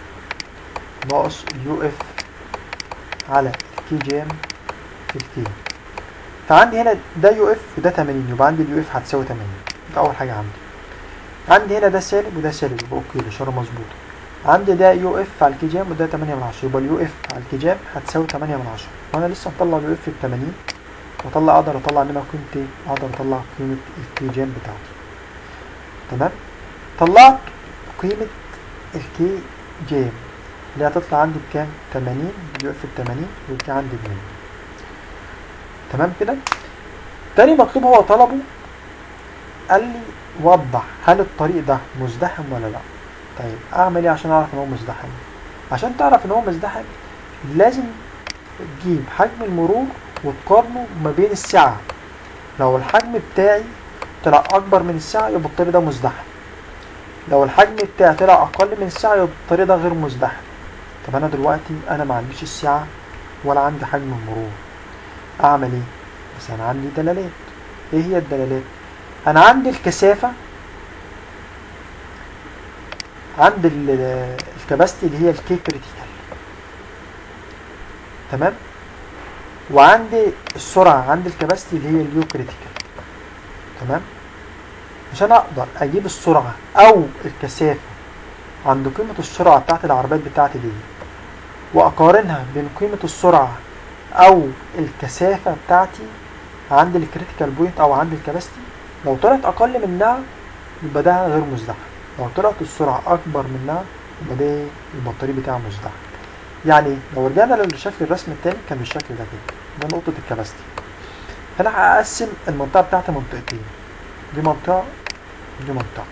ناقص اليو اف على الكي جام في الكي فعندي هنا ده يو اف وده 80 يبقى عندي اليو اف هتساوي 80 ده اول حاجه عندي عندي هنا ده سالب وده سالب يبقى اوكي الاشاره مظبوطه عندي ده يو اف على الكي جام وده 8 من 10 يبقى اليو اف على الكي جام هتساوي 8 من 10 وانا لسه مطلع اليو اف ب 80 واطلع اقدر اطلع منها قيمه ايه اقدر اطلع قيمه الكي جام بتاعتي تمام طلعت قيمه الكي جام اللي هتطلع عندي بكام 80 اليو اف ب 80 والكي عندي ب 100 تمام كده تاني مطلوب هو طلبه قال لي وضح هل الطريق ده مزدحم ولا لا طيب اعمل ايه عشان اعرف ان هو مزدحم عشان تعرف ان هو مزدحم لازم تجيب حجم المرور وتقارنه ما بين السعة لو الحجم بتاعي طلع اكبر من السعة يبقى الطريق ده مزدحم لو الحجم بتاعي طلع اقل من السعة يبقى الطريق ده غير مزدحم طب انا دلوقتي انا ما عنديش السعة ولا عندي حجم المرور اعمل ايه بس انا عندي دلالات ايه هي الدلالات انا عندي الكثافة عند الكباستي اللي هي الكي كريتيكال تمام وعندي السرعة عند الكباستي اللي هي اليو كريتيكال تمام عشان اقدر اجيب السرعة او الكثافة عند قيمة السرعة بتاعت العربيات بتاعتي دي واقارنها بين قيمة السرعة او الكثافة بتاعتي عند الكريتيكال بوينت او عند الكباستي لو طلعت اقل منها يبقى ده غير مزدحم لو طلعت السرعة اكبر منها يبقى ده البطارية بتاعه مزدحم يعني لو رجعنا للشكل الرسم التاني كان بالشكل ده كده ده نقطة الكباستي هنا هقسم المنطقة بتاعتي منطقتين دي منطقة ودي منطقة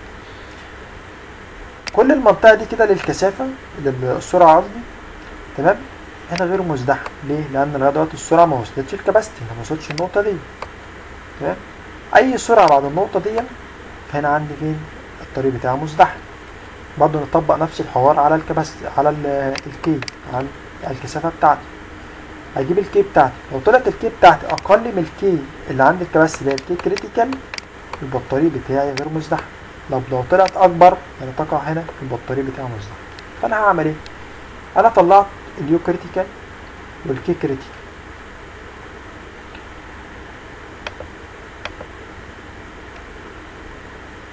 كل المنطقة دي كده للكثافة للسرعة قصدي تمام هنا غير مزدحم ليه؟ لأن لغاية دلوقتي السرعة ما وصلتش الكباستي ما وصلتش النقطة دي تمام أي سرعة بعد النقطة دي هنا عندي فين؟ الطريق بتاعه مزدحم برضه نطبق نفس الحوار على الكباستي على الكي على الكثافة بتاعتي هجيب الكي بتاعتي لو طلعت الكي بتاعتي أقل من الكي اللي عند الكباستي اللي هي الكي كريتيكال يبقى الطريق بتاعي غير مزدحم لو لو طلعت أكبر يعني تقع هنا يبقى الطريق بتاعي مزدحم فأنا هعمل إيه؟ أنا طلعت اليو كريتيكال والكي كريتيكال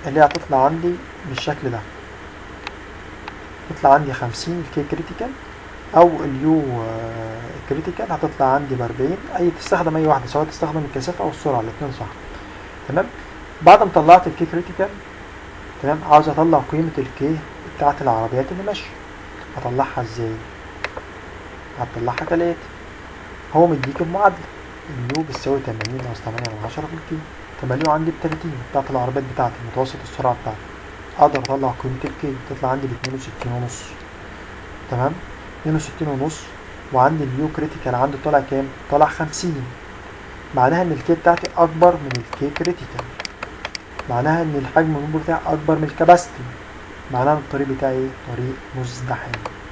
اللي هي هتطلع عندي بالشكل ده تطلع عندي خمسين الكي كريتيكال او اليو كريتيكال هتطلع عندي بأربعين اي تستخدم اي واحدة سواء تستخدم الكثافة او السرعة الاتنين صح تمام بعد ما طلعت الكي كريتيكال تمام عاوز اطلع قيمة الكي بتاعت العربيات اللي ماشية هطلعها ازاي هتطلعها كالاتي هو مديك المعادلة اليو بتساوي تمانين ناقص تمانية من عشرة في الكي طب اليو عندي بتلاتين بتاعت العربيات بتاعتي متوسط السرعة بتاعتي اقدر اطلع قيمة الكي تطلع عندي باتنين وستين ونص تمام اتنين وستين ونص وعندي اليو كريتيكال عندي طالع كام؟ طالع خمسين معناها ان الكي بتاعتي اكبر من الكي كريتيكال معناها ان الحجم المنبر بتاعي اكبر من الكباستي معناها ان الطريق بتاعي ايه؟ طريق مزدحم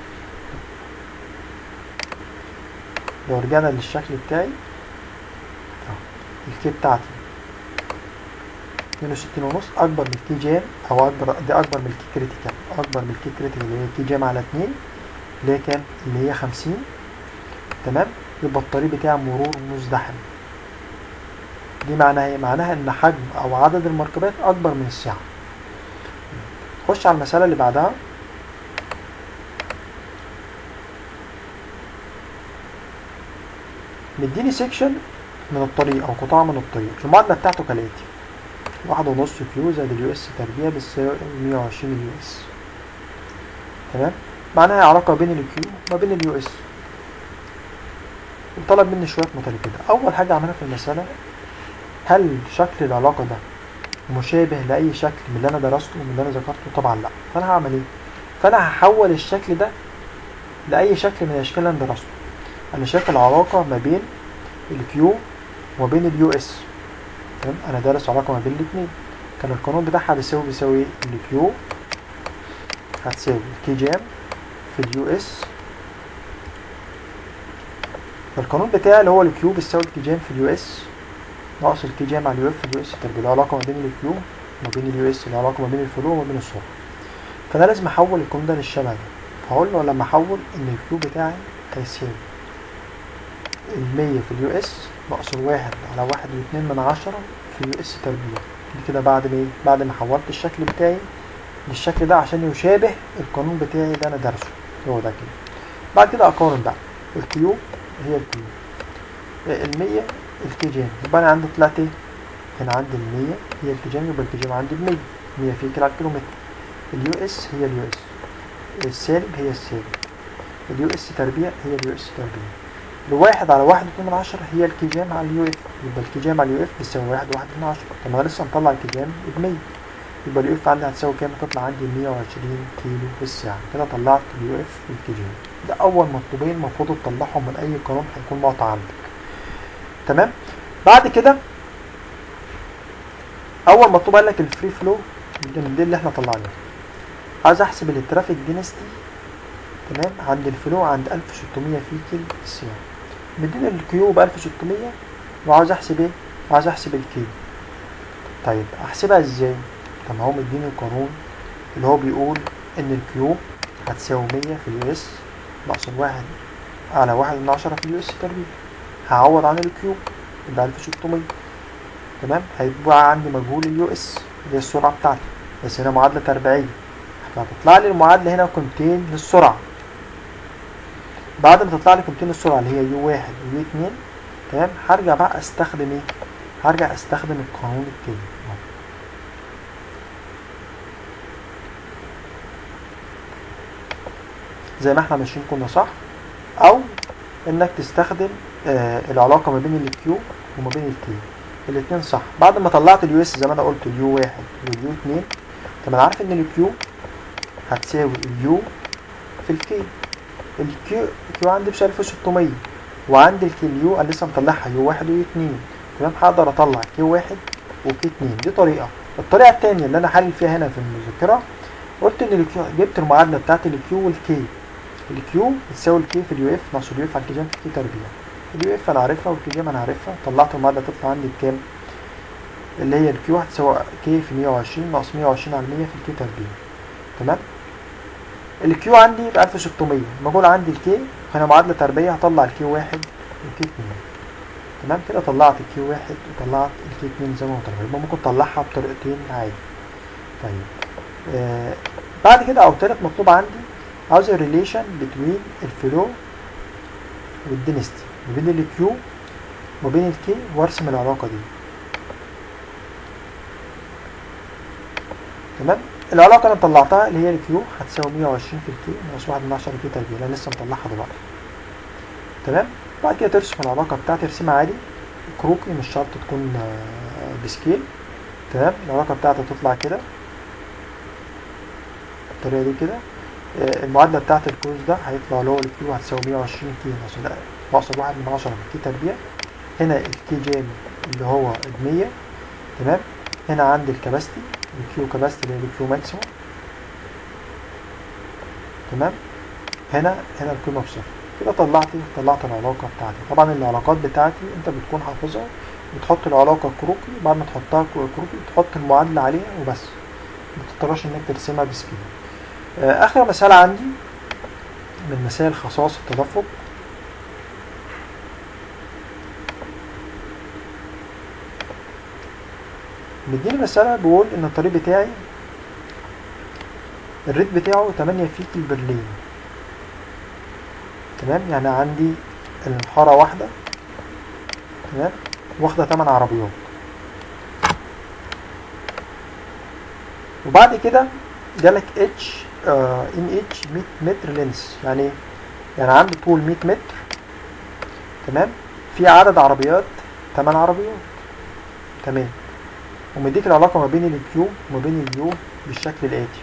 لو رجعنا للشكل بتاعي اهو الكي بتاعتي اتنين وستين ونص اكبر من الكي جام او اكبر دي اكبر من الكي كريتيكال اكبر من الكي كريتيكال اللي هي الكي جام على اتنين اللي هي كام اللي هي خمسين تمام يبقى الطريق بتاعي مرور مزدحم دي معناها ايه معناها ان حجم او عدد المركبات اكبر من السعة خش على المسألة اللي بعدها مديني سيكشن من الطريق او قطاع من الطريق المعادلة بتاعته كالاتي واحد ونص كيو زائد اليو اس تربيع بتساوي مية وعشرين اليو اس تمام معناها علاقة بين الكيو وما بين اليو اس وطلب مني شوية مطالب كده أول حاجة أعملها في المسألة هل شكل العلاقة ده مشابه لأي شكل من اللي أنا درسته ومن اللي أنا ذكرته طبعا لأ فأنا هعمل إيه؟ فأنا هحول الشكل ده لأي شكل من الأشكال اللي أنا درسته أنا شايف العلاقة ما بين الكيو وبين اليو اس تمام أنا دارس علاقة ما بين الاتنين كان القانون بتاعها بيساوي بيساوي إيه؟ الكيو هتساوي الكي جام في اليو اس فالقانون بتاعي اللي هو الكيو بيساوي الكي جام في اليو اس ناقص الكي جام على اليو اف في اليو اس تربيع العلاقة ما بين الكيو وما بين اليو اس العلاقة ما بين الفلو وما بين السرعة فأنا لازم أحول القانون ده للشبه ده فهقول له لما أحول إن الكيو بتاعي هيساوي المية في اليو اس ناقص الواحد على واحد واتنين من عشرة في اليو اس تربيع دي كده بعد ما ايه بعد ما حولت الشكل بتاعي للشكل ده عشان يشابه القانون بتاعي اللي انا دارسه هو ده كده بعد كده اقارن بقى الكيو هي الكيو المية الكي جام يبقى انا عندي طلعت ايه هنا عندي المية هي الكي جام يبقى الكي جام عندي بمية مية في كيلو على الكيلومتر اليو اس هي اليو اس السالب هي السالب اليو اس تربيع هي اليو اس تربيع الواحد على واحد واتنين من عشرة هي الكي جام على اليو اف يبقى الكي جام على اليو اف بتساوي واحد وواحد من عشرة طب ما انا لسه مطلع الكي جام بمية يبقى اليو اف عندي هتساوي كام هتطلع عندي مية وعشرين كيلو في الساعة كده طلعت اليو اف والكي جام ده أول مطلوبين المفروض تطلعهم من أي قانون هيكون معطى عندك تمام بعد كده أول مطلوب قال لك الفري فلو من دي اللي احنا طلعناها عايز أحسب الترافيك دينستي تمام عند الفلو عند 1600 في كيلو في الساعة مدينا الكيو ب 1600 وعاوز احسب ايه؟ عاوز احسب الكي طيب احسبها ازاي؟ طب هو مديني القانون اللي هو بيقول ان الكيو هتساوي 100 في اليو اس ناقص الواحد على واحد من عشرة في اليو اس تربيع هعوض عن الكيو يبقى 1600 تمام هيبقى عندي مجهول اليو اس اللي هي السرعة بتاعتي بس هنا معادلة تربيعية فهتطلع لي المعادلة هنا قيمتين للسرعة بعد ما تطلع لي قيمتين السرعة اللي هي يو واحد ويو اتنين تمام هرجع بقى استخدم ايه؟ هرجع استخدم القانون التاني زي ما احنا ماشيين كنا صح او انك تستخدم آه العلاقة ما بين الكيو وما بين الكي الاتنين صح بعد ما طلعت اليو اس زي ما انا قلت اليو واحد واليو اتنين طب انا عارف ان الكيو هتساوي اليو في الكي الكيو الكيو عندي ب 1600 وعندي الكيو انا لسه مطلعها يو واحد ويو اتنين تمام هقدر اطلع كيو واحد وكي اتنين دي طريقة الطريقة التانية اللي انا حلل فيها هنا في المذكرة قلت ان الكيو جبت المعادلة بتاعت الكيو والكي الكيو بتساوي الكي في اليو اف ناقص اليو اف على الكي جام في الكي تربيع اليو اف انا عارفها والكي جام انا عارفها طلعت المعادلة تطلع عندي بكام اللي هي الكيو هتساوي كي في 120 ناقص 120 على 100 في الكي تربيع تمام الكيو عندي ب 1600 المجهول عندي الكي هنا معادلة تربية هطلع الكي واحد والكي اتنين تمام كده طلعت الكي واحد وطلعت الكي اتنين زي ما هو طلع يبقى ممكن اطلعها بطريقتين عادي طيب آه بعد كده او تالت مطلوب عندي عاوز الريليشن بتوين الفلو والدينستي ما بين الكيو وما بين الكي وارسم العلاقة دي تمام العلاقة اللي طلعتها اللي هي الكيو هتساوي 120 في الكي ناقص 1 من 10 كي تربيع اللي انا لسه مطلعها دلوقتي تمام بعد كده ترسم العلاقة بتاعتي ارسمها عادي كروكي مش شرط تكون آه، بسكيل تمام العلاقة بتاعتي تطلع كده بالطريقة دي كده آه، المعادلة بتاعت الكوز ده هيطلع اللي هو الكيو هتساوي 120 كي ناقص ناقص واحد من عشرة في كي تربيع هنا الكي جام اللي هو ب 100 تمام هنا عندي الكباستي الكيو كباستي اللي هي الكيو ماكسيموم تمام هنا هنا القيمة بصفر كده طلعت طلعت العلاقة بتاعتي طبعا العلاقات بتاعتي انت بتكون حافظها بتحط العلاقة كروكي بعد ما تحطها كروكي تحط المعادلة عليها وبس ما تضطرش انك ترسمها بسكيل آه، اخر مسألة عندي من مسائل خصائص التدفق مديني مسألة بيقول إن الطريق بتاعي الريت بتاعه 8 فيت لبرلين تمام يعني عندي الحارة واحدة تمام واخدة 8 عربيات وبعد كده جالك اتش ان اتش 100 متر لينس يعني ايه؟ يعني عندي طول 100 متر تمام في عدد عربيات 8 عربيات تمام ومديك العلاقة ما بين الكيو وما بين اليو بالشكل الآتي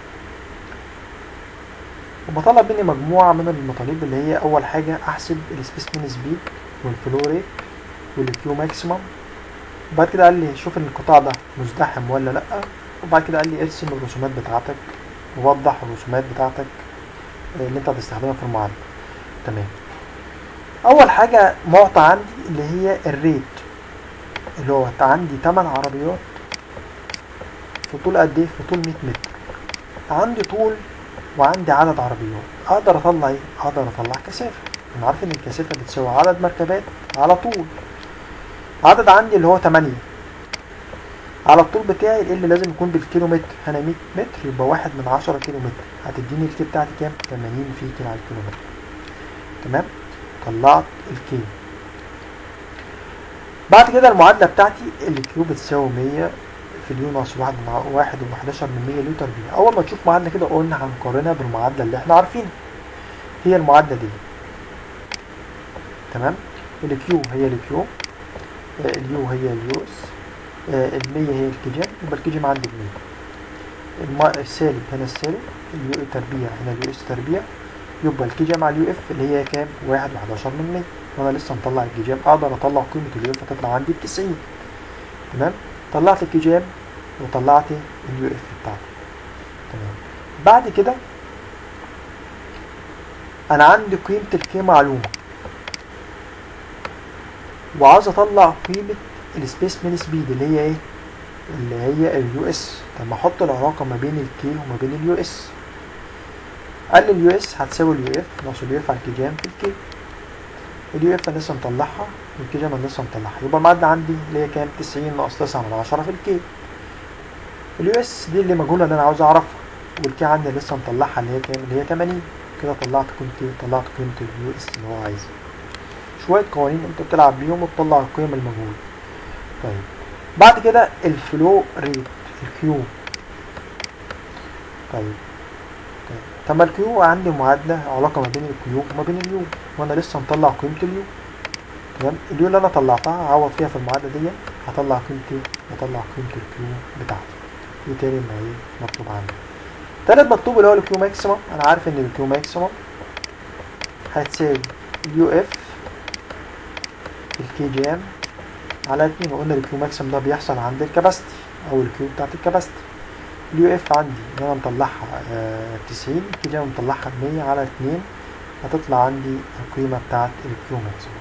وبطلب مني مجموعة من المطالب اللي هي أول حاجة أحسب السبيسمين سبيد والفلو ريت والكيو ماكسيمم وبعد كده قال لي شوف إن القطاع ده مزدحم ولا لأ وبعد كده قال لي ارسم الرسومات بتاعتك ووضح الرسومات بتاعتك اللي انت هتستخدمها في المعادلة تمام أول حاجة معطى عندي اللي هي الريت اللي هو عندي 8 عربيات في طول قد ايه في طول 100 متر عندي طول وعندي عدد عربيات اقدر اطلع ايه اقدر اطلع كثافه انا عارف ان الكثافه بتساوي عدد مركبات على طول عدد عندي اللي هو 8 على الطول بتاعي ال لازم يكون بالكيلو متر هنا 100 متر يبقى واحد من 10 كيلو متر هتديني الكي بتاعتي كام 80 في كيلو على الكيلو متر تمام طلعت الكي بعد كده المعادلة بتاعتي الكيو بتساوي 100 في اليو ناقص واحد من واحد وحداشر من 100 لتر بي أول ما تشوف معادلة كده قلنا هنقارنها بالمعادلة اللي احنا عارفينها هي المعادلة دي تمام الكيو هي الكيو اليو هي اليوس المية هي الكيجام يبقى الكيجام عندي بمية السالب هنا السالب اليو تربيع هنا اليو اس تربيع يبقى الكيجام على اليو اف اللي هي كام؟ واحد وحداشر من مية وانا لسه مطلع الكيجام اقدر اطلع قيمة اليو اف هتطلع عندي بتسعين تمام طلعت الكيجام وطلعت اليو اف بتاعتي تمام بعد كده انا عندي قيمة الكي معلومة وعاوز اطلع قيمة السبيسمين سبيد اللي هي ايه اللي هي اليو اس طب ما احط العلاقة ما بين الكي وما بين اليو اس قال لي اليو اس هتساوي اليو اف ناقص اليو اف على الكيجام في الكي اليو اف انا لسه مطلعها والكيجام انا لسه مطلعها يبقى المعادلة عندي اللي هي كام 90 ناقص 9 من 10 في الكي اليو اس دي اللي مجهولة اللي انا عاوز اعرفها والكي عندي لسه مطلعها اللي هي كام اللي هي 80 كده طلعت قيمة طلعت قيمة اليو اس اللي هو عايزها شوية قوانين انت بتلعب بيهم وتطلع القيم المجهولة طيب بعد كده الفلو ريت الكيو طيب طيب طب ما الكيو عندي معادلة علاقة ما بين الكيو وما بين اليو وانا لسه مطلع قيمة اليو تمام اليو اللي انا طلعتها هعوض فيها في المعادلة دي هطلع قيمة هطلع قيمة الكيو بتاعتي دي تاني ما ايه مطلوب عندي تالت مطلوب اللي هو الكيو ماكسيمم انا عارف ان الكيو ماكسيمم هتساوي اليو اف الكي جي ام على اتنين وقلنا الكيو ماكسيمم ده بيحصل عند الكباستي او الكيو بتاعت الكباستي اليو اف عندي ان انا مطلعها آه تسعين الكي جي ام مطلعها بمية على اتنين هتطلع عندي القيمة بتاعت الكيو ماكسيمم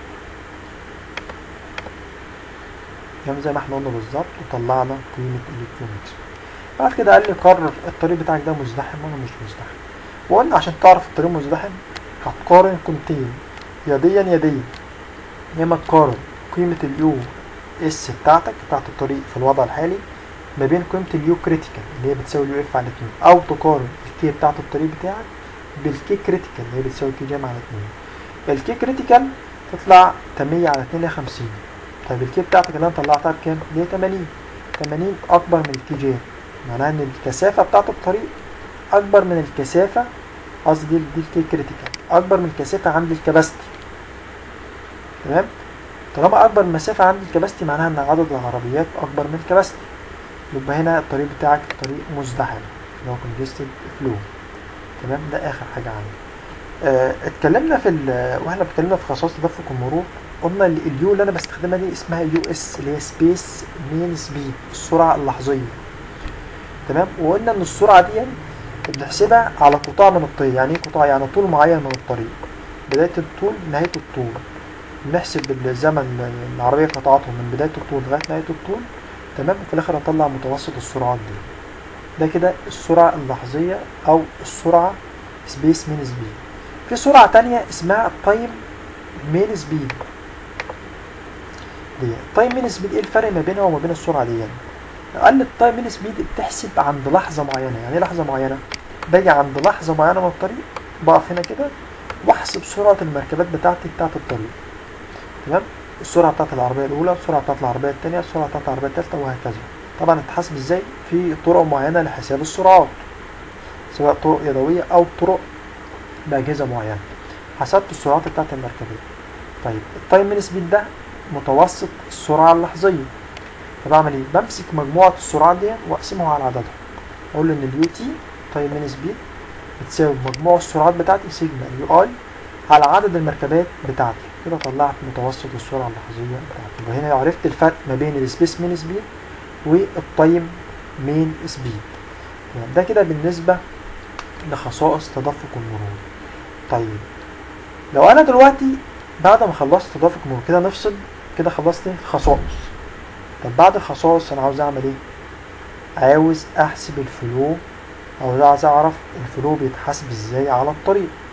يعني زي ما احنا قلنا بالظبط وطلعنا قيمة الكيو ماكسيمم بعد كده قال لي قرر الطريق بتاعك ده مزدحم ولا مش مزدحم وقلنا عشان تعرف الطريق مزدحم هتقارن قيمتين يديا يديا يا اما تقارن قيمة اليو اس بتاعتك بتاعت الطريق في الوضع الحالي ما بين قيمة اليو كريتيكال اللي هي بتساوي اليو اف على 2 او تقارن الكي بتاعت الطريق بتاعك بالكي كريتيكال اللي هي بتساوي كي جام على 2 الكي كريتيكال تطلع 8 على 2 هي 50 طيب الكي بتاعتك اللي انا طلعتها بكام؟ اللي هي 80 80 اكبر من الكي جام معناها ان الكثافة بتاعت الطريق اكبر من الكثافة قصدي دي دي الكي كريتيكال اكبر من الكثافة عند الكباستي تمام طالما اكبر مسافة عند الكباستي معناها ان عدد العربيات اكبر من الكباستي يبقى هنا الطريق بتاعك طريق مزدحم اللي هو congested flow تمام ده اخر حاجة عندي آه اتكلمنا في ال- واحنا اتكلمنا في خصائص تدفق المرور قلنا ال- اليو اللي انا بستخدمها دي اسمها يو اس اللي هي سبيس مين سبيد السرعة اللحظية تمام وقلنا ان السرعة دي بنحسبها على قطاع من الطريق يعني ايه قطاع يعني طول معين من الطريق بداية الطول نهاية الطول نحسب الزمن العربية قطعته من بداية الطول لغاية نهاية الطول تمام وفي الآخر هطلع متوسط السرعات دي ده كده السرعة اللحظية أو السرعة سبيس مين سبيد في سرعة تانية اسمها التايم مين سبيد دي التايم مين سبيد ايه الفرق ما بينها وما بين السرعة دي يعني؟ قال لي التايم مين سبيد بتحسب عند لحظة معينة يعني ايه لحظة معينة باجي عند لحظة معينة من الطريق بقف هنا كده واحسب سرعة المركبات بتاعتي بتاعت الطريق تمام السرعة بتاعت العربية الأولى السرعة بتاعت العربية التانية السرعة بتاعت العربية التالتة وهكذا طبعا هتتحسب ازاي في طرق معينة لحساب السرعات سواء طرق يدوية أو طرق بأجهزة معينة حسبت السرعات بتاعت المركبات طيب التايم مين سبيد ده متوسط السرعة اللحظية فبعمل ايه بمسك مجموعة السرعات دي واقسمها على عددها اقول ان اليو تي تايم مين سبيد بتساوي مجموع السرعات بتاعتي سيجما اليو اي على عدد المركبات بتاعتي كده طلعت متوسط السرعة اللحظية بتاعتي يبقى هنا عرفت الفرق ما بين السبيس مين سبيد والتايم مين سبيد تمام ده كده بالنسبة لخصائص تدفق المرور طيب لو انا دلوقتي بعد ما خلصت تدفق المرور كده نفصل كده خلصت خصائص طب بعد الخصائص انا عاوز اعمل ايه عاوز احسب الفلو او عاوز اعرف الفلو بيتحسب ازاي على الطريق